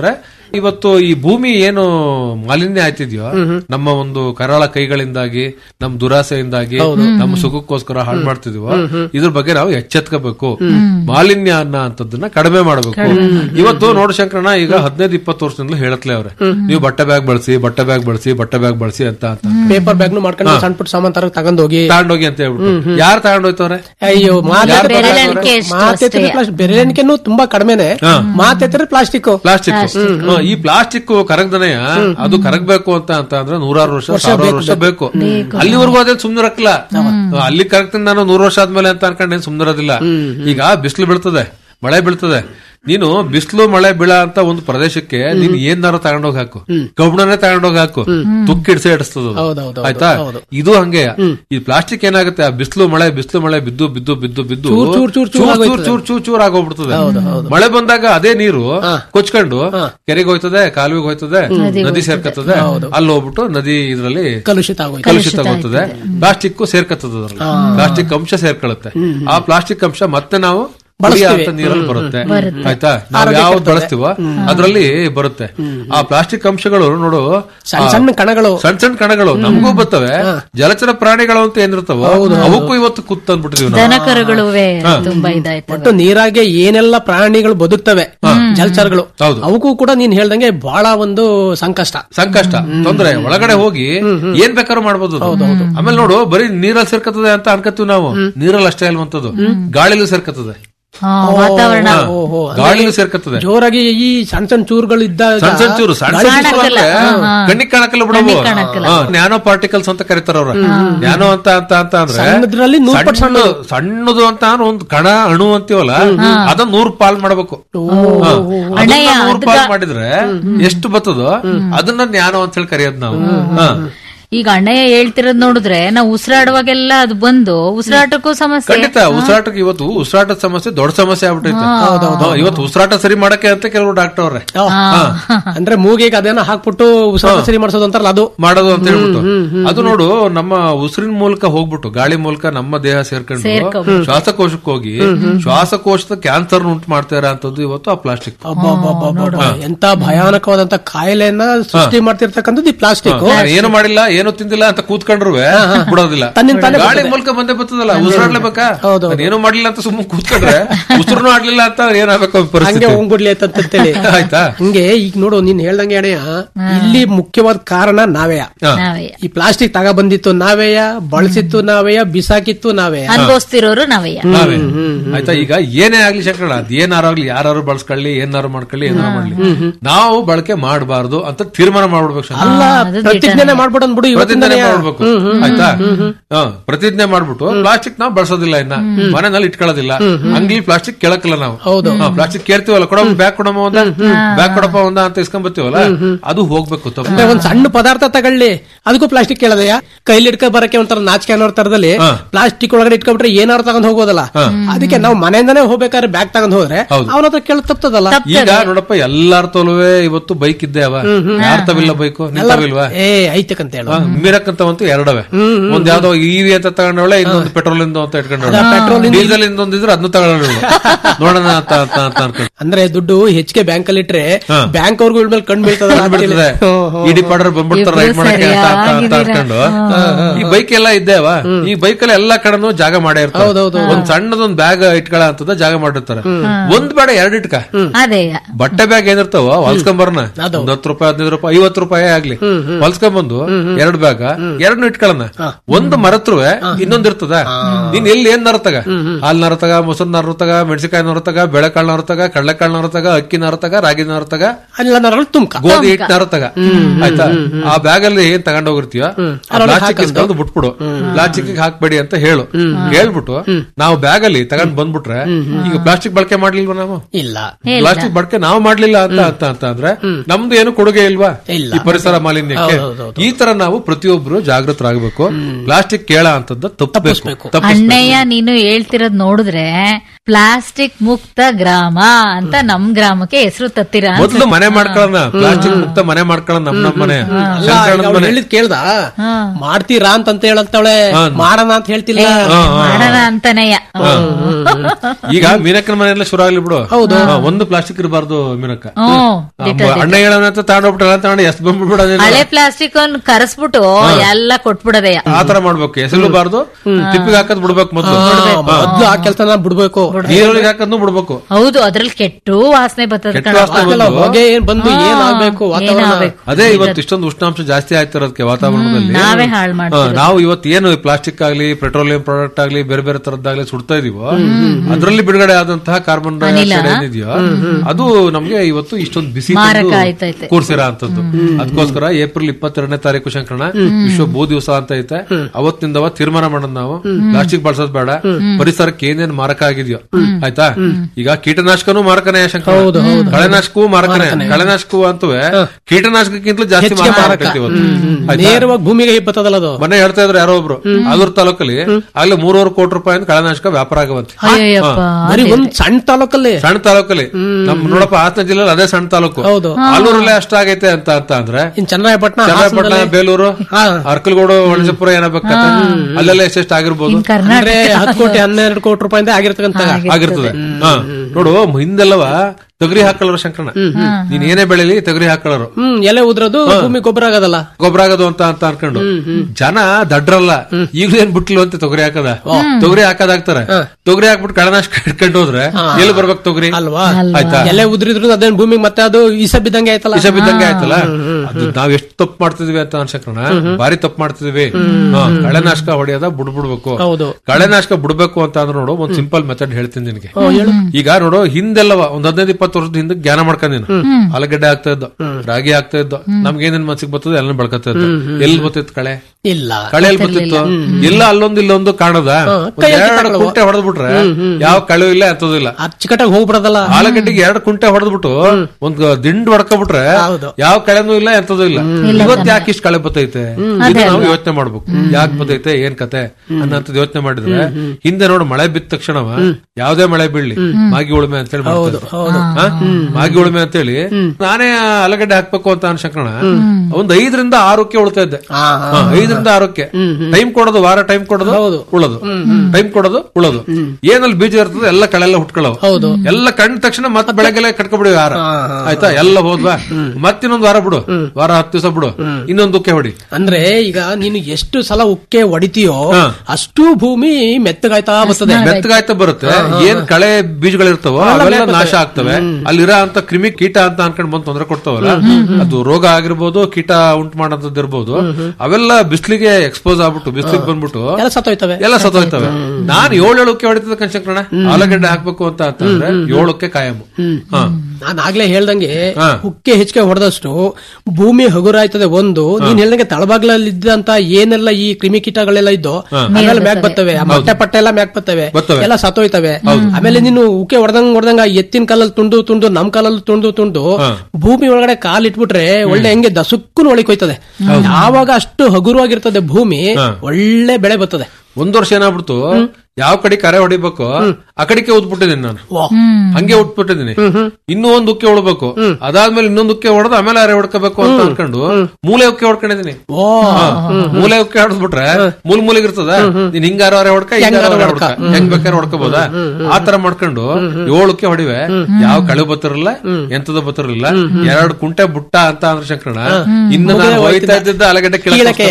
ಇವತ್ತು ಈ ಭೂಮಿ ಏನು ಮಾಲಿನ್ಯ ಆಯ್ತಿದ್ಯೋ ನಮ್ಮ ಒಂದು ಕರಾಳ ಕೈಗಳಿಂದಾಗಿ ನಮ್ಮ ದುರಾಸೆಯಿಂದಾಗಿ ನಮ್ಮ ಸುಖಕ್ಕೋಸ್ಕರ ಹಾಳು ಮಾಡ್ತಿದೀವೋ ಇದ್ರ ಬಗ್ಗೆ ನಾವು ಎಚ್ಚೆತ್ಕೋಬೇಕು ಮಾಲಿನ್ಯ ಅನ್ನೋ ಅಂತದನ್ನ ಕಡಿಮೆ ಮಾಡಬೇಕು ಇವತ್ತು ನೋಡು ಶಂಕರಣ್ಣ ಈಗ ಹದಿನೈದು ಇಪ್ಪತ್ತು ವರ್ಷದಿಂದಲೂ ಹೇಳತ್ಲೆ ಅವ್ರೆ ನೀವು ಬಟ್ಟೆ ಬ್ಯಾಗ್ ಬಳಸಿ ಬಟ್ಟೆ ಬ್ಯಾಗ್ ಬಳಸಿ ಬಟ್ಟೆ ಬ್ಯಾಗ್ ಬಳಸಿ ಅಂತ ಅಂತ ಪೇಪರ್ ಬ್ಯಾಗ್ ನು ಮಾಡ್ಕೊಂಡು ಸಣ್ಣ ಪುಟ್ಟ ಸಾಮಾನ್ ತರ ತಗೊಂಡೋಗಿ ತಗೊಂಡೋಗಿ ಅಂತ ಹೇಳ್ಬಿಟ್ಟು ಯಾರು ತಗೊಂಡೋಯ್ತವ್ರೆ ಅಯ್ಯೋ ಯಾರ್ ಬೆರಳೆಣಿಕೆ ಎಷ್ಟು ಅಷ್ಟೇ. ಬೆರಳೆಣಿಕೆನು ತುಂಬಾ ಕಡಿಮೆನೆ ಮಾತೆತ್ತರೆ ಪ್ಲಾಸ್ಟಿಕ್ ಪ್ಲಾಸ್ಟಿಕ್ ಈ ಪ್ಲಾಸ್ಟಿಕ್ ಕರಗ್ದನೆಯ ಅದು ಕರಗ್ಬೇಕು ಅಂತ ಅಂತ ಅಂದ್ರೆ ನೂರಾರು ವರ್ಷ ಸಾವಿರಾರು ವರ್ಷ ಬೇಕು ಅಲ್ಲಿವರೆಗೂ ಅದೇ ಸುಮ್ನೆ ರಕ್ಕಲ್ಲ ಅಲ್ಲಿ ಕರಗ್ತೀನಿ ನಾನು ನೂರು ವರ್ಷ ಆದ್ಮೇಲೆ ಅಂತ ಅನ್ಕೊಂಡೇನ್ ಸುಮ್ನಿರೋದಿಲ್ಲ ಈಗ ಬಿಸಿಲು ಬೀಳ್ತದೆ ಮಳೆ ಬೀಳ್ತದೆ ನೀನು ಬಿಸಿಲು ಮಳೆ ಬೀಳ ಅಂತ ಒಂದು ಪ್ರದೇಶಕ್ಕೆ ನೀನ್ ಏನಾರು ತಗೊಂಡೋಗಿ ಹಾಕು ಕಬ್ಬಣನೇ ತಗೊಂಡೋಗಿ ಹಾಕು ತುಕ್ಕಿಡ್ಸೆ ಇಡಿಸ್ತದ ಹೌದೌದು, ಆಯ್ತಾ ಇದು ಹಂಗೆ ಈ ಪ್ಲಾಸ್ಟಿಕ್ ಏನಾಗುತ್ತೆ ಆ ಬಿಸಿಲು ಮಳೆ ಬಿಸಿಲು ಮಳೆ ಬಿದ್ದು ಬಿದ್ದು ಬಿದ್ದು ಬಿದ್ದು ಚೂರ್ ಚೂರ್ ಚೂರ್ ಚೂರ್ ಚೂರ್ ಚೂರ್ ಚೂರ್ ಚೂರ್ ಆಗೋಗ್ಬಿಡ್ತದೆ ಮಳೆ ಬಂದಾಗ ಅದೇ ನೀರು ಕೊಚ್ಕೊಂಡು ಕೆರೆಗೆ ಹೋಯ್ತದೆ ಕಾಲುವೆಗೆ ಹೋಯ್ತದೆ ನದಿ ಸೇರ್ಕತ್ತದೆ ಅಲ್ಲಿ ಹೋಗ್ಬಿಟ್ಟು ನದಿ ಇದ್ರಲ್ಲಿ ಕಲುಷಿತ ಆಗೋಯ್ತು ಕಲುಷಿತ ಆಗುತ್ತದೆ ಪ್ಲಾಸ್ಟಿಕ್ ಸೇರ್ಕತ್ತದೆ ಅದ್ರಲ್ಲಿ ಪ್ಲಾಸ್ಟಿಕ್ ಅಂಶ ಸೇರ್ಕೊಳ್ಳುತ್ತೆ ಆ ಪ್ಲಾಸ್ಟಿಕ್ ಅಂಶ ಮತ್ತೆ ನಾವು ಕುಡಿಯುವಂತ ನೀರಲ್ಲಿ ಬರುತ್ತೆ ಆಯ್ತಾ ನಾವ್ ಯಾವ್ದು ಬಳಸ್ತೀವೋ ಅದ್ರಲ್ಲಿ ಬರುತ್ತೆ ಆ ಪ್ಲಾಸ್ಟಿಕ್ ಅಂಶಗಳು ನೋಡು ಸಣ್ಣ ಸಣ್ಣ ಕಣಗಳು ಸಣ್ಣ ಸಣ್ಣ ಕಣಗಳು ನಮಗೂ ಬರ್ತವೆ ಜಲಚರ ಪ್ರಾಣಿಗಳು ಅಂತ ಏನಿರ್ತಾವೋ ಅವಕ್ಕೂ ಇವತ್ತು ಕುತ್ ಅಂದ್ಬಿಟ್ಟಿದೀವಿ ನಾವು ದನಕರುಗಳುವೆ ತುಂಬಾ ಇದಾಯ್ತವೆ ಒಟ್ಟು ನೀರಾಗೆ ಏನೆಲ್ಲ ಪ್ರಾಣಿಗಳು ಬದುಕ್ತವೆ ಜಲಚರಗಳು ಹೌದು. ಅವಕ್ಕೂ ಕೂಡ ನೀನ್ ಹೇಳ್ದಂಗೆ ಬಹಳ ಒಂದು ಸಂಕಷ್ಟ ಸಂಕಷ್ಟ ತೊಂದ್ರೆ ಒಳಗಡೆ ಹೋಗಿ ಏನ್ ಬೇಕಾದ್ರೂ ಮಾಡ್ಬೋದು ಅದು. ಆಮೇಲೆ ನೋಡು ಬರೀ ನೀರಲ್ಲಿ ಸೇರ್ಕತ್ತದೆ ಅಂತ ಅನ್ಕತ್ತೀವಿ ನಾವು ನೀರಲ್ಲಿ ಅಷ್ಟೇ ಅಲ್ವಂತದ್ದು ಗಾಳಿಲೂ ಸೇರ್ಕತ್ತದೆ ಹಾ, ವಾತಾವರಣ ಓಹೋ ಗಾಳಿಲೂ ಸೇರ್ಕತ್ತದೆ ಜೋರಾಗಿ ಈ ಸಣ್ಣ ಸಣ್ಣ ಚೂರುಗಳು ಇದ್ದಾಗ ಸಣ್ಣ ಸಣ್ಣ ಚೂರು ಸಣ್ಣ ಸಣ್ಣ ಚೂರು ಕಾಣಕ್ಕಲ್ಲ. ಅಂದ್ರೆ ಹಾ, ಹಾ. ಕಣ್ಣಿಗೆ ಕಾಣಕ್ಕಲ್ಲ ಬಿಡವು ನ್ಯಾನೋ ಪಾರ್ಟಿಕಲ್ಸ್ ಅಂತ ಕರೀತಾರ ಅವ್ರ ನ್ಯಾನೋ ಅಂತ ಅಂತ ಅಂತ ಅಂದ್ರೆ ಸಣ್ಣದ್ರಲ್ಲಿ ನೂರ್ ಪಟ್ಟು ಸಣ್ಣ ಸಣ್ಣದು ಅಂತ ಅನ್ನೋ ಒಂದು ಕಣ ಅಣು ಅಂತೀವಲ್ಲ ಅದನ್ನ ನೂರ್ ಪಾಲ್ ಮಾಡ್ಬೇಕು ಹಾ. ಅಣೆಯ ಅದನ್ನ ನೂರ್ ಅದ್ಕ- ಪಾಲ್ ಮಾಡಿದ್ರೆ ಎಷ್ಟು ಬರ್ತದೋ ಅದನ್ನ ಜ್ಞಾನ ಅಂತ ಹೇಳಿ ಕರೆಯೋದು ನಾವು ಹಾ. ಈಗ ಅಣ್ಣಯ್ಯ ಹೇಳ್ತಿರೋದ್ ನೋಡಿದ್ರೆ ನಾವು ಉಸಿರಾಡುವಾಗೆಲ್ಲ ಅದು ಬಂದು ಉಸಿರಾಟಕ್ಕೂ ಸಮಸ್ಯೆ ಖಂಡಿತ ಉಸಿರಾಟಕ್ಕೆ ಇವತ್ತು ಉಸಿರಾಟದ ಸಮಸ್ಯೆ ದೊಡ್ಡ ಸಮಸ್ಯೆ ಆಗ್ಬಿಟ್ಟೈತೆ ಹಾ, ಇವತ್ತು ಉಸಿರಾಟ ಸರಿ ಮಾಡಕ್ಕೆ ಅಂತ ಕೆಲವರು ಡಾಕ್ಟರ್ ಅವ್ರೆ ಅಂದ್ರೆ ಮೂಗಿಗೆ ಅದೇನೋ ಹಾಕ್ಬಿಟ್ಟು ಉಸಿರಾಟ ಸರಿ ಮಾಡಿಸೋದು ಅಂತಾರಲ್ಲ ಅದು ಮಾಡೋದು ಅಂತ ಹೇಳ್ಬಿಟ್ಟು ಅದು ನೋಡು ನಮ್ಮ ಉಸಿರಿನ ಮೂಲಕ ಹೋಗ್ಬಿಟ್ಟು ಗಾಳಿ ಮೂಲಕ ನಮ್ಮ ದೇಹ ಸೇರ್ಕೊಂಡು ಶ್ವಾಸಕೋಶಕ್ಕೆ ಹೋಗಿ ಶ್ವಾಸಕೋಶದ ಕ್ಯಾನ್ಸರ್ ಉಂಟು ಮಾಡ್ತಾರ ಅಂತದ್ದು ಇವತ್ತು ಆ ಪ್ಲಾಸ್ಟಿಕ್ ಅಬ್ಬಬ್ಬಬ್ಬಬ್ಬ. ಎಂತ ಭಯಾನಕವಾದಂತ ಕಾಯಿಲೆಯನ್ನ ಸೃಷ್ಟಿ ಮಾಡ್ತಿರ್ತಕ್ಕಂಥದ್ದು ಈ ಪ್ಲಾಸ್ಟಿಕ್ ಏನು ಮಾಡಿಲ್ಲ ಏನು ತಿಂದಿಲ್ಲ ಅಂತ ಕೂತ್ಕೊಂಡ್ರು ಬಿಡೋದಿಲ್ಲ ತನ್ನಿಂದ ತಾನೇ ಗಾಳಿ ಮೂಲಕ ಬಂದೇ ಬರ್ತದಲ್ಲ ಉಸಿರಾಡ್ಲೇಬೇಕಾ ಹೌದು, ಹೌದು. ಏನು ಮಾಡ್ಲಿಲ್ಲ ಅಂತ ಸುಮ್ಮನೆ ಕೂತ್ಕೊಂಡ್ರೆ ಉಸಿರುನು ಆಡ್ಲಿಲ್ಲ ಅಂತ ಏನಾಗಬೇಕು ಹಂಗೆ ಪರಿಸ್ಥಿತಿ ಹೋಗ್ಬಿಡ್ಲಿ ಅಂತಂತೇಳಿ ಆಯ್ತಾ ಹಂಗೆ ಈಗ ನೋಡು ನೀನ್ ಹೇಳ್ದಂಗೆ ಅಣೆಯ ಇಲ್ಲಿ ಮುಖ್ಯವಾದ ಕಾರಣ ನಾವೇಯ ಹಾ. ನಾವೇ ಈ ಪ್ಲಾಸ್ಟಿಕ್ ತಗ ಬಂದಿತ್ತು ನಾವೇಯ ಬಳಸಿತ್ತು ನಾವೇಯ ಬಿಸಾಕಿತ್ತು ನಾವೇಯ ಅನ್ಭವಿಸ್ತಿರೋರು ನಾವೇ ನಾವೇ ಆಯ್ತಾ ಈಗ ಏನೇ ಆಗ್ಲಿ ಶಂಕರಣ್ಣ ಅದ್ ಏನಾರಾಗ್ಲಿ ಯಾರು ಬಳಸ್ಕೊಳ್ಳಿ ಏನಾರು ಮಾಡ್ಕೊಳ್ಳಿ ಏನಾರು ಮಾಡ್ಲಿ ನಾವು ಬಳಕೆ ಮಾಡಬಾರ್ದು ಅಂತ ತೀರ್ಮಾನ ಮಾಡ್ಬಿಡ್ಬೇಕು ಶಂಕರ. ಅದು ಪ್ರತಿಜ್ಞೆ ಮಾಡ್ಬಿಡೋದು ಬಿಡು ಪ್ರತಿಜ್ಞೆ ಇವತ್ತಿಂದನೇ ಮಾಡ್ಬೇಕು ಆಯ್ತಾ ಹಾ, ಪ್ರತಿಜ್ಞೆ ಮಾಡ್ಬಿಟ್ಟು ಪ್ಲಾಸ್ಟಿಕ್ ನಾವು ಬಳಸೋದಿಲ್ಲ ಇನ್ನ ಮನೆಯಲ್ಲಿ ಇಟ್ಕೊಳ್ಳೋದಿಲ್ಲ ಅಂಗಡಿ ಪ್ಲಾಸ್ಟಿಕ್ ಕೇಳಕ್ಕಲ್ಲ ನಾವು ಹೌದು. ಪ್ಲಾಸ್ಟಿಕ್ ಕೇಳ್ತೀವಲ್ಲ ಕೊಡ ಬ್ಯಾಗ್ ಕೊಡಮ್ಮ ಒಂದ ಬ್ಯಾಗ್ ಕೊಡಪ್ಪ ಒಂದ ಅಂತ ಇಸ್ಕೊಂಡ್ ಬರ್ತೀವಲ್ಲ ಅದು ಹೋಗ್ಬೇಕು ತಪ್ಪು ಅಂದ್ರೆ ಒಂದ್ ಸಣ್ಣ ಪದಾರ್ಥ ತಗೊಳ್ಳಿ ಅದಕ್ಕೂ ಪ್ಲಾಸ್ಟಿಕ್ ಕೇಳದಯ್ಯ ಕೈಲಿ ಇಟ್ಕೊ ಬರಕ್ಕೆ ಒಂಥರ ನಾಚಿಕೆ ಅನ್ನೋ ತರದಲ್ಲಿ ಪ್ಲಾಸ್ಟಿಕ್ ಒಳಗಡೆ ಇಟ್ಕೊಂಡ್ಬಿಟ್ರೆ ಏನಾರು ತಗೊಂಡ್ ಹೋಗೋದಲ್ಲ ಅದಕ್ಕೆ ನಾವು ಮನೆಯಿಂದಾನೇ ಹೋಗ್ಬೇಕಾದ್ರೆ ಬ್ಯಾಗ್ ತಗೊಂಡ್ ಹೋದ್ರೆ ಅವನ ಹತ್ರ ಕೇಳ ತಪ್ತದಲ್ಲ ಈಗ ನೋಡಪ್ಪ ಎಲ್ಲಾರ ತೋಲುವೆ ಇವತ್ತು ಬೈಕ್ ಇದ್ದೇ ಅವ ಯಾರ ತವಿಲ್ಲ ಬೈಕು ನಿಂತವಿಲ್ವಾ ಏ ಐತಕ್ಕಂತ ಹೇಳು ಮಿರಕ್ ಅಂತ ಅಂತೂ ಎರಡವೆ ಒಂದ್ ಯಾವ್ದೋ ಇವಿ ಅಂತ ತಗೊಂಡವಳೆ ಇನ್ನೊಂದು ಪೆಟ್ರೋಲ್ ಇಂದ ಅಂತ ಇಟ್ಕೊಂಡವಳೆ petrol ಇಂದ- ಡೀಸೆಲ್ ಇಂದ ಒಂದಿದ್ರೆ ಅದನ್ನು ತಗೊಂಡವಳು ನೋಡೋಣ ಅಂತ ಅಂತ ಅಂತ ಅನ್ಕೊಂಡು ಅಂದ್ರೆ ದುಡ್ಡು ಹೆಚ್ಚಿಗೆ ಬ್ಯಾಂಕ್ ಅಲ್ಲಿ ಇಟ್ರೆ ಬ್ಯಾಂಕ್ ಅವ್ರಿಗೂ ಇಳ್ಮೇಲೆ ಕಣ್ ಬೀಳ್ತದ ಬಿಡ್ತದೆ ಇಡಿ ಪಾಡರ್ ಬಂದ್ಬಿಡ್ತಾರೆ ರೈಡ್ ಮಾಡಕ್ಕೆ ಅಂತ ಅಂತ ಅಂತ ಅನ್ಕೊಂಡು ಈ ಬೈಕ್ ಎಲ್ಲ ಇದ್ದೇವ ಈ ಬೈಕ್ ಅಲ್ಲಿ ಎಲ್ಲಾ ಕಡೆನೂ ಜಾಗ ಮಾಡೇ ಇರ್ತಾರೆ ಒಂದ್ ಸಣ್ಣದೊಂದ್ ಬ್ಯಾಗ್ ಇಟ್ಕೊಳ್ಳ ಅಂತದ ಜಾಗ ಮಾಡಿರ್ತಾರೆ ಒಂದ್ ಬೇಡ ಎರಡ್ ಇಟ್ಕ ಅದೇ ಬಟ್ಟೆ ಬ್ಯಾಗ್ ಏನಿರ್ತಾವ ಹೊಲ್ಸ್ಕೊಂಬರ್ನ ಒಂದ್ ಹತ್ತು ರೂಪಾಯಿ ಹದಿನೈದು ರೂಪಾಯಿ ಐವತ್ತು ರೂಪಾಯಿ ಆಗ್ಲಿ ಹೊಲ್ಸ್ಕೊಂಬಂದು ಎರಡ್ ಬ್ಯಾಗ ಎರಡ್ನು ಇಟ್ಕೊಳ್ಳೋಣ ಒಂದು ಮರತ್ರುವೆ ಇನ್ನೊಂದ್ ಇರ್ತದ ನೀನ್ ಎಲ್ಲಿ ಏನ್ ನರತಗ ಹಾಲ್ ನರತಗ ಮೊಸರು ನರತಗ ಮೆಣಸಿಕಾಯಿ ನರತಗ ಬೆಳೆಕಾಳು ನರತಗ ಕಡಲೆಕಾಳು ನರತಗ ಅಕ್ಕಿ ನರತಗ ರಾಗಿ ನರತಗ ಅಲ್ಲ ನರಳು ತುಮ್ಕ ಗೋಧಿ ಹಿಟ್ಟು ನರತಗ ಆಯ್ತಾ ಆ ಬ್ಯಾಗ್ ಅಲ್ಲಿ ಏನ್ ತಗೊಂಡ್ ಹೋಗಿರ್ತೀಯ ಪ್ಲಾಸ್ಟಿಕ್ ಇಸ್ಕೊಂಡು ಬಿಟ್ಬಿಡು ಪ್ಲಾಸ್ಟಿಕ್ ಹಾಕ್ಬೇಡಿ ಅಂತ ಹೇಳು ಹೇಳ್ಬಿಟ್ಟು ನಾವು ಬ್ಯಾಗ್ ಅಲ್ಲಿ ತಗೊಂಡ್ ಬಂದ್ಬಿಟ್ರೆ ಈಗ ಪ್ಲಾಸ್ಟಿಕ್ ಬಳಕೆ ಮಾಡ್ಲಿಲ್ವಾ ನಾವು ಇಲ್ಲ ಪ್ಲಾಸ್ಟಿಕ್ ಬಳಕೆ ನಾವು ಮಾಡ್ಲಿಲ್ಲ ಅಂತ ಅಂತ ಅಂತ ಅಂದ್ರೆ ನಮ್ದು ಏನು ಕೊಡುಗೆ ಇಲ್ವಾ ಇಲ್ಲ. ಈ ಪರಿಸರ ಮಾಲಿನ್ಯಕ್ಕೆ ಈ ತರ ನಾವು ಪ್ರತಿಯೊಬ್ರು ಜಾಗೃತರಾಗಬೇಕು ಪ್ಲಾಸ್ಟಿಕ್ ಕೇಳ ಅಂತದ್ದು ತಪ್ಪಬೇಕು ತಪ್ಪಿಸ್ಬೇಕು ಅಣ್ಣಯ್ಯ ನೀನು ಹೇಳ್ತಿರೋದ್ ನೋಡಿದ್ರೆ ಪ್ಲಾಸ್ಟಿಕ್ ಮುಕ್ತ ಗ್ರಾಮ ಅಂತ ನಮ್ ಗ್ರಾಮಕ್ಕೆ ಹೆಸರು ತತ್ತಿರ ಮೊದ್ಲು ಮನೆ ಮಾಡ್ಕೊಳ್ಳೋಣ ಪ್ಲಾಸ್ಟಿಕ್ ಮುಕ್ತ ಮನೆ ಮಾಡ್ಕೊಳ್ಳೋಣ ನಮ್ ನಮ್ ಮನೆ ಅಲ್ಲ ಶಂಕರಣ್ಣನ್ ಅವ್ಳು ಮನೆ ಹೇಳಿದ್ ಕೇಳ್ದ ಮಾಡ್ತೀರಾ ಅಂತ ಹೇಳಂತವಳೆ ಮಾಡೋಣ ಅಂತ ಹೇಳ್ತಿಲ್ಲ ಮಾಡೋಣ ಅಂತನಯ್ಯ ಈಗ ಮೀನಕ್ಕನ ಮನೆಯಲ್ಲ ಶುರು ಆಗ್ಲಿ ಬಿಡು ಹಾ, ಒಂದು ಪ್ಲಾಸ್ಟಿಕ್ ಇರಬಾರ್ದು ಮೀನಕ್ಕ ಹ್ಮ್ ಆ, ಅಣ್ಣ ಹೇಳೋಣಂತ ತಗೊಂಡೋಗ್ಬಿಟ್ಟ ತಗೊಂಡು ಎಸ್ ಬಂದ್ಬಿಡೋದಿಲ್ಲ ಹಳೆ ಪ್ಲಾಸ್ಟಿಕ್ ಅನ್ನು ಕರೆಸ್ಬಿಟ್ಟು ಎಲ್ಲ ಕೊಟ್ಬಿಡದಯ್ಯ ಆತರ ಮಾಡ್ಬೇಕು ಎಸೆಲಬಾರ್ದು ತಿಪ್ಪಿಗೆ ಹಾಕದ್ ಬಿಡ್ಬೇಕು ಮೊದ್ಲು ಮೊದ್ಲು ಆ ಕೆಲಸನ ಬಿಡ್ಬೇಕು ನೀರೊಳಗೆ ಹಾಕದ್ನು ಬಿಡ್ಬೇಕು ಹೌದು ಅದ್ರಲ್ಲಿ ಕೆಟ್ಟು ವಾಸನೆ ಬರ್ತದ ಕೆಟ್ಟ ವಾಸನೆ ಆಗಲ್ಲ, ಬಂದು ಹೊಗೆ ಏನ್ ಬಂದು ಏನ್ ಆಗ್ಬೇಕು ವಾತಾವರಣ ಏನಾಗ್ಬೇಕು ಅದೇ ಇವತ್ತು ಇಷ್ಟೊಂದು ಉಷ್ಣಾಂಶ ಜಾಸ್ತಿ ಆಗ್ತಿರೋದಕ್ಕೆ ವಾತಾವರಣದಲ್ಲಿ ನಾವೇ ಹಾಳ್ ಹಾ, ಮಾಡ್ತೀವಿ ನಾವು ಇವತ್ತು ಏನು ಪ್ಲಾಸ್ಟಿಕ್ ಆಗ್ಲಿ ಪೆಟ್ರೋಲಿಯಂ ಪ್ರಾಡಕ್ಟ್ ಆಗ್ಲಿ ಬೇರೆ ಬೇರೆ ತರದ್ದಾಗ್ಲಿ ಸುಡ್ತಾ ಇದೀವೋ ಅದರಲ್ಲಿ ಬಿಡುಗಡೆ ಆದಂತಹ ಕಾರ್ಬನ್ ಡೈಆಕ್ಸೈಡ್ ಏನಿದೆಯೋ ಅದು ನಮ್ಗೆ ಇವತ್ತು ಇಷ್ಟೊಂದು ಬಿಸಿ ಮಾರಕ ಆಯ್ತೈತೆ. ಕೂರ್ಸಿರ ಅಂತದ್ದು ಅದಕ್ಕೋಸ್ಕರ ಏಪ್ರಿಲ್ ಇಪ್ಪತ್ತೆರಡನೇ ತಾರೀಕು ಶಂಕರಣ ವಿಶ್ವ ಭೂ ದಿವಸ ಅಂತ ಐತೆ ಅವತ್ತಿಂದ ಅವತ್ ತೀರ್ಮಾನ ಮಾಡೋದು ನಾವು ಪ್ಲಾಸ್ಟಿಕ್ ಬಳಸೋದ್ ಬೇಡ ಪರಿಸರಕ್ಕೆ ಏನೇನ್ ಮಾರಕ ಆಗಿದೆಯೋ ಆಯ್ತಾ ಈಗ ಕೀಟನಾಶಕನೂ ಮಾರಕನೇ ಶಂಕರ ಕಳೆನಾಶಕವೂ ಮಾರಕನೇ ಕಳೆನಾಶಕವು ಅಂತವೇ ಕೀಟನಾಶಕಕ್ಕಿಂತಲೂ ಜಾಸ್ತಿ ಮಾರಕ ಆಗ್ತೈತೆ ಇವತ್ತು ಆಯ್ತಾ? ನೇರವಾಗಿ ಭೂಮಿಗೆ ಬರ್ತದಲ್ಲ ಅದು ಮೊನ್ನೆ ಹೇಳ್ತಾ ಇದ್ರು ಯಾರೋ ಒಬ್ರು ಆಲೂರು ತಾಲೂಕಲ್ಲಿ ಆಗ್ಲೇ ಮೂರುವರೆ ಕೋಟಿ ರೂಪಾಯಿ ಕಳೆನಾಶಕ ವ್ಯಾಪಾರ ಆಗವಂತೆ ಅಯ್ಯಪ್ಪ ಬರೀ ಒಂದ್ ಸಣ್ಣ ತಾಲೂಕಲ್ಲಿ ಸಣ್ಣ ತಾಲೂಕಲ್ಲಿ ನಮ್ ನೋಡಪ್ಪ ಹಾಸನ ಜಿಲ್ಲೆ ಅದೇ ಸಣ್ಣ ತಾಲೂಕು ಹೌದು. ಆಲೂರಲ್ಲೇ ಅಷ್ಟಾಗೈತೆ ಅಂತ ಅಂತ ಅಂದ್ರೆ ಇನ್ ಚನ್ನರಾಯಪಟ್ಟಣ ಚನ್ನಪಟ್ಟಣ ಬೇಲೂರು ಹಾ. ಅರ್ಕಲ್ಗೋಡು ಒಣಜಪುರ ಏನಾಗಬೇಕ ಅಲ್ಲೆಲ್ಲ ಎಷ್ಟೆಷ್ಟು ಆಗಿರ್ಬೋದು ಇನ್ ಕರ್ನಾಟಕ ಅಂದ್ರೆ ಹತ್ತು ಕೋಟಿ ಹನ್ನೆರಡು ಕೋಟಿ ರೂಪಾಯಿಂದ ಆಗಿರ್ತಕ್ಕಂತ ಆಗಿರ್ತದೆ ಹಾ ನೋಡು ಹಿಂದೆಲ್ಲವ ತೊಗರಿ ಹಾಕೊಳ್ಳೋರು ಶಂಕರಣ ನೀನ್ ಏನೇ ಬೆಳಿಲಿ ತೊಗರಿ ಹಾಕೊಳ್ಳೋರು ಹ್ಮ್ ಎಲೆ ಉದ್ರದು ಭೂಮಿ ಗೊಬ್ಬರ ಆಗದಲ್ಲ ಗೊಬ್ಬರ ಆಗೋದು ಅಂತ ಅಂತ ಅನ್ಕೊಂಡು ಜನ ದಡ್ರಲ್ಲ ಈಗಲೂ ಏನ್ ಬಿಟ್ಲು ಅಂತ ತೊಗರಿ ಹಾಕದ ತೊಗರಿ ಹಾಕದಾಗ್ತಾರೆ ತೊಗರಿ ಹಾಕ್ಬಿಟ್ಟು ಕಳನಾಶಕ ಇಟ್ಕೊಂಡು ಹೋದ್ರೆ ಎಲ್ಲಿ ಬರ್ಬೇಕು ತೊಗರಿ ಅಲ್ವಾ ಆಯ್ತಾ ಎಲೆ ಉದ್ರಿದ್ರು ಅದೇನ್ ಭೂಮಿಗೆ ಮತ್ತೆ ಅದು ಇಸ ಬಿದ್ದಂಗೆ ಆಯ್ತಲ್ಲ ವಿಷ ಬಿದ್ದಂಗೆ ಆಯ್ತಲ್ಲ ಅದು ನಾವ್ ಎಷ್ಟು ತಪ್ಪು ಮಾಡ್ತಿದ್ವಿ ಅಂತ ಅನ್ಸಕ್ರಣ ಬಾರಿ ತಪ್ಪು ಮಾಡ್ತಿದ್ವಿ ಹಾ, ಕಳೆನಾಶಕ ಹೊಡೆಯೋದ ಬಿಡ್ಬಿಡ್ಬೇಕು ಹೌದು ಕಳೆನಾಶಕ ಬಿಡ್ಬೇಕು ಅಂತ ಅಂದ್ರೆ ನೋಡು ಒಂದ್ ಸಿಂಪಲ್ ಮೆಥಡ್ ಹೇಳ್ತೀನಿ ನಿನಗೆ ಈಗ ನೋಡು ಹಿಂದೆಲ್ಲವ ಒಂದ್ ಹದಿನೈದು ಇಪ್ಪತ್ತು ವರ್ಷದ ಹಿಂದೆ ಜ್ಞಾನ ಮಾಡ್ಕೊಂಡ್ ಆಲೂಗಡ್ಡೆ ಆಗ್ತಾ ಇದ್ದು ರಾಗಿ ಆಗ್ತಾ ಇದ್ದು ನಮ್ಗೆ ಏನೇನ್ ಮನ್ಸಿಗೆ ಬರ್ತದೆ ಎಲ್ಲ ಬೆಳ್ಕೊತಾ ಇದ್ದು ಎಲ್ಲಿ ಬರ್ತಿತ್ತು ಕಳೆ ಇಲ್ಲ ಕಳೆ ಎಲ್ಲಿ ಬರ್ತಿತ್ತು ಎಲ್ಲ ಅಲ್ಲೊಂದು ಇಲ್ಲೊಂದು ಕಾಣದ ಎರಡು ಕುಂಟೆ ಹೊಡೆದ್ಬಿಟ್ರೆ ಯಾವ ಕಳೆ ಇಲ್ಲ ಅಂತದಿಲ್ಲ ಅಚ್ಚುಕಟ್ಟಾಗಿ ಹೋಗ್ಬಿಡದಲ್ಲ ಆಲೂಗಡ್ಡೆಗೆ ಎರಡು ಕುಂಟೆ ಹೊಡೆದ್ಬಿಟ್ಟು ಒಂದ್ ದಿಂಡು ಹೊಡ್ಕೊಬಿಟ್ರೆ ಹೌದು. ಯಾವ ಕಳೆನೂ ಇಲ್ಲ ಎಂತದೂ ಇಲ್ಲ ಇವತ್ತು ಯಾಕೆ ಇಷ್ಟು ಕಳೆ ಬತ್ತೈತೆ ಇದು ನಾವು ಯೋಚನೆ ಮಾಡ್ಬೇಕು ಯಾಕೆ ಬತ್ತೈತೆ ಏನ್ ಕತೆ ಅನ್ನಂತದ್ ಯೋಚನೆ ಮಾಡಿದ್ರೆ ಹಿಂದೆ ನೋಡು ಮಳೆ ಬಿದ್ದ ತಕ್ಷಣವ ಯಾವ್ದೇ ಮಳೆ ಬೀಳ್ಲಿ ಮಾಗಿ ಉಳುಮೆ ಅಂತೇಳಿ ಮಾಡ್ತಾರೆ. ಹಾ? ಮಾಗಿ ಉಳುಮೆ ಅಂತೇಳಿ ನಾನೇ ಆಲೂಗಡ್ಡೆ ಹಾಕ್ಬೇಕು ಅಂತ ಅನ್ಸಕಣ ಒಂದ್ ಐದರಿಂದ ಆರಕ್ಕೆ ಉಳ್ತಾ ಇದ್ದೆ ಹಾ, ಐದರಿಂದ ಆರಕ್ಕೆ ಟೈಮ್ ಕೊಡೋದು ವಾರ ಟೈಮ್ ಕೊಡೋದು ಉಳೋದು ಟೈಮ್ ಕೊಡೋದು ಉಳೋದು ಏನಲ್ಲಿ ಬೀಜ ಇರ್ತದೆ ಎಲ್ಲ ಕಳೆಲ್ಲ ಹುಟ್ಕೊಳ್ಳವು ಹೌದು. ಎಲ್ಲ ಕಂಡ ತಕ್ಷಣ ಮತ್ತೆ ಬೆಳಗ್ಗೆಲ್ಲ ಕಟ್ಕೊಬಿಡಿ ವಾರ ಆಯ್ತಾ ಎಲ್ಲ ಹೋದ್ವಾ ಮತ್ತಿನ್ನೊಂದ್ ವಾರ ಬಿಡು ವಾರ ಹತ್ತು ದಿವಸ ಬಿಡು ಇನ್ನೊಂದು ಉಕ್ಕೆ ಹೊಡಿ ಅಂದ್ರೆ ಈಗ ನೀನು ಎಷ್ಟು ಸಲ ಉಕ್ಕೆ ಹೊಡಿತೀಯೋ ಹಾ. ಅಷ್ಟು ಭೂಮಿ ಮೆತ್ತಗಾಯ್ತಾ ಬರ್ತದೆ ಮೆತ್ತಗಾಯ್ತಾ ಬರುತ್ತೆ ಏನ್ ಕಳೆ ಬೀಜಗಳಿರ್ತಾವೋ ಅವೆಲ್ಲ ನಾಶ ಆಗ್ತವೆ ಅಲ್ಲಿರೋ ಅಂತ ಕ್ರಿಮಿ ಕೀಟ ಅಂತ ಅನ್ಕೊಂಡ್ ಬಂದು ತೊಂದರೆ ಕೊಡ್ತಾವಲ್ಲ ಅದು ರೋಗ ಆಗಿರ್ಬೋದು ಕೀಟ ಉಂಟು ಮಾಡೋದ್ ಇರ್ಬೋದು ಅವೆಲ್ಲ ಬಿಸ್ಲಿಗೆ ಎಕ್ಸ್ಪೋಸ್ ಆಗ್ಬಿಟ್ಟು ಬಿಸ್ಲಿಗೆ ಬಂದ್ಬಿಟ್ಟು ಎಲ್ಲ ಸತ್ತೋಯ್ತವೆ ಎಲ್ಲ ಸತ್ತೋಯ್ತವೆ ನಾನ್ ಏಳು ಏಳುಕ್ಕೆ ಹೊಡಿತದ ಕನ್ಶಂಕರಣ ಆಲೂಗಡ್ಡೆ ಹಾಕ್ಬೇಕು ಅಂತ ಅಂತಂದ್ರೆ ಏಳಕ್ಕೆ ಕಾಯಮು ಹಾ ನಾನು ಆಗ್ಲೇ ಹೇಳ್ದಂಗೆ ಹಾ. ಉಕ್ಕೆ ಹೆಚ್ಚಿಗೆ ಹೊಡೆದಷ್ಟು ಭೂಮಿ ಹಗುರಾಯ್ತದೆ ಒಂದು ನೀನ್ ಹೇಳ್ದಂಗೆ ತಳಬಾಗ್ಲಲ್ಲಿ ಇದ್ದಂತ ಏನೆಲ್ಲ ಈ ಕ್ರಿಮಿಕೀಟಗಳೆಲ್ಲ ಇದ್ದೋ ಅವೆಲ್ಲ ಮ್ಯಾಕ್ ಬರ್ತವೆ ಆ ಮೊಟ್ಟೆ ಪಟ್ಟೆ ಎಲ್ಲ ಮ್ಯಾಕ್ ಬರ್ತವೆ ಬರ್ತವೆ. ಎಲ್ಲ ಸತ್ತೋಯ್ತವೆ ಆಮೇಲೆ ನೀನು ಉಕ್ಕೆ ಹೊಡೆದಂಗ್ ಹೊಡೆದಂಗ ಎತ್ತಿನ ಕಾಲಲ್ಲಿ ತುಂಡು ತುಂಡು ನಮ್ ಕಾಲಲ್ಲಿ ತುಂಡು ತುಂಡು ಭೂಮಿ ಒಳಗಡೆ ಕಾಲ್ ಇಟ್ಬಿಟ್ರೆ ಒಳ್ಳೆ ಹೆಂಗೆ ದಸುಕ್ಕೂ ಒಳಿಕೋಯ್ತದೆ ಯಾವಾಗ ಅಷ್ಟು ಹಗುರವಾಗಿರ್ತದೆ ಭೂಮಿ ಒಳ್ಳೆ ಬೆಳೆ ಬರ್ತದೆ ಒಂದ್ ವರ್ಷ ಏನಾಗ್ಬಿಡ್ತು ಯಾವ ಕಡೆ ಕರೆ ಹೊಡಿಬೇಕು ಆ ಕಡೆಗೆ ಉದ್ಬಿಟ್ಟಿದ್ದೀನಿ ನಾನು ಹಂಗೆ ಉಟ್ಬಿಟ್ಟಿದ್ದೀನಿ ಇನ್ನೂ ಒಂದ್ ಉಕ್ಕೆ ಹೊಡ್ಬೇಕು ಅದಾದ್ಮೇಲೆ ಇನ್ನೊಂದ್ ಉಕ್ಕೆ ಹೊಡೆದು ಆಮೇಲೆ ಅರೆ ಹೊಡ್ಕೋಬೇಕು ಅಂತ ಅನ್ಕೊಂಡು ಮೂಲೆ ಉಕ್ಕೆ ಹೊಡ್ಕೊಂಡಿದ್ದೀನಿ ಓ ಹಾ. ಮೂಲೆ ಉಕ್ಕೆ ಹೊಡೆದ್ಬಿಟ್ರೆ ಮೂಲ್ ಮೂಲೆಗೆ ಇರ್ತದ ನೀನ್ ಹಿಂಗಾರ ಅರೆ ಹೊಡ್ಕ ಹಿಂಗಾರ ಅರೆ ಹೊಡ್ಕ ಹೆಂಗ್ ಬೇಕಾದ್ರೆ ಹೊಡ್ಕೋಬೋದಾ ಆ ತರ ಮಾಡ್ಕೊಂಡು ಏಳುಕ್ಕೆ ಹೊಡಿವೆ ಯಾವ ಕಳೆ ಬತ್ತಿರಲ್ಲ ಎಂತದ ಬತ್ತಿರಲಿಲ್ಲ ಎರಡ್ ಕುಂಟೆ ಬುಟ್ಟ ಅಂತ ಅಂದ್ರೆ ಶಂಕರಣ ಇನ್ನು ನಾನು ಹೋಯ್ತಾ ಇದ್ದಿದ್ದ ಅಲಗಡ್ಡೆ ಕೆಳಕ್ಕೆ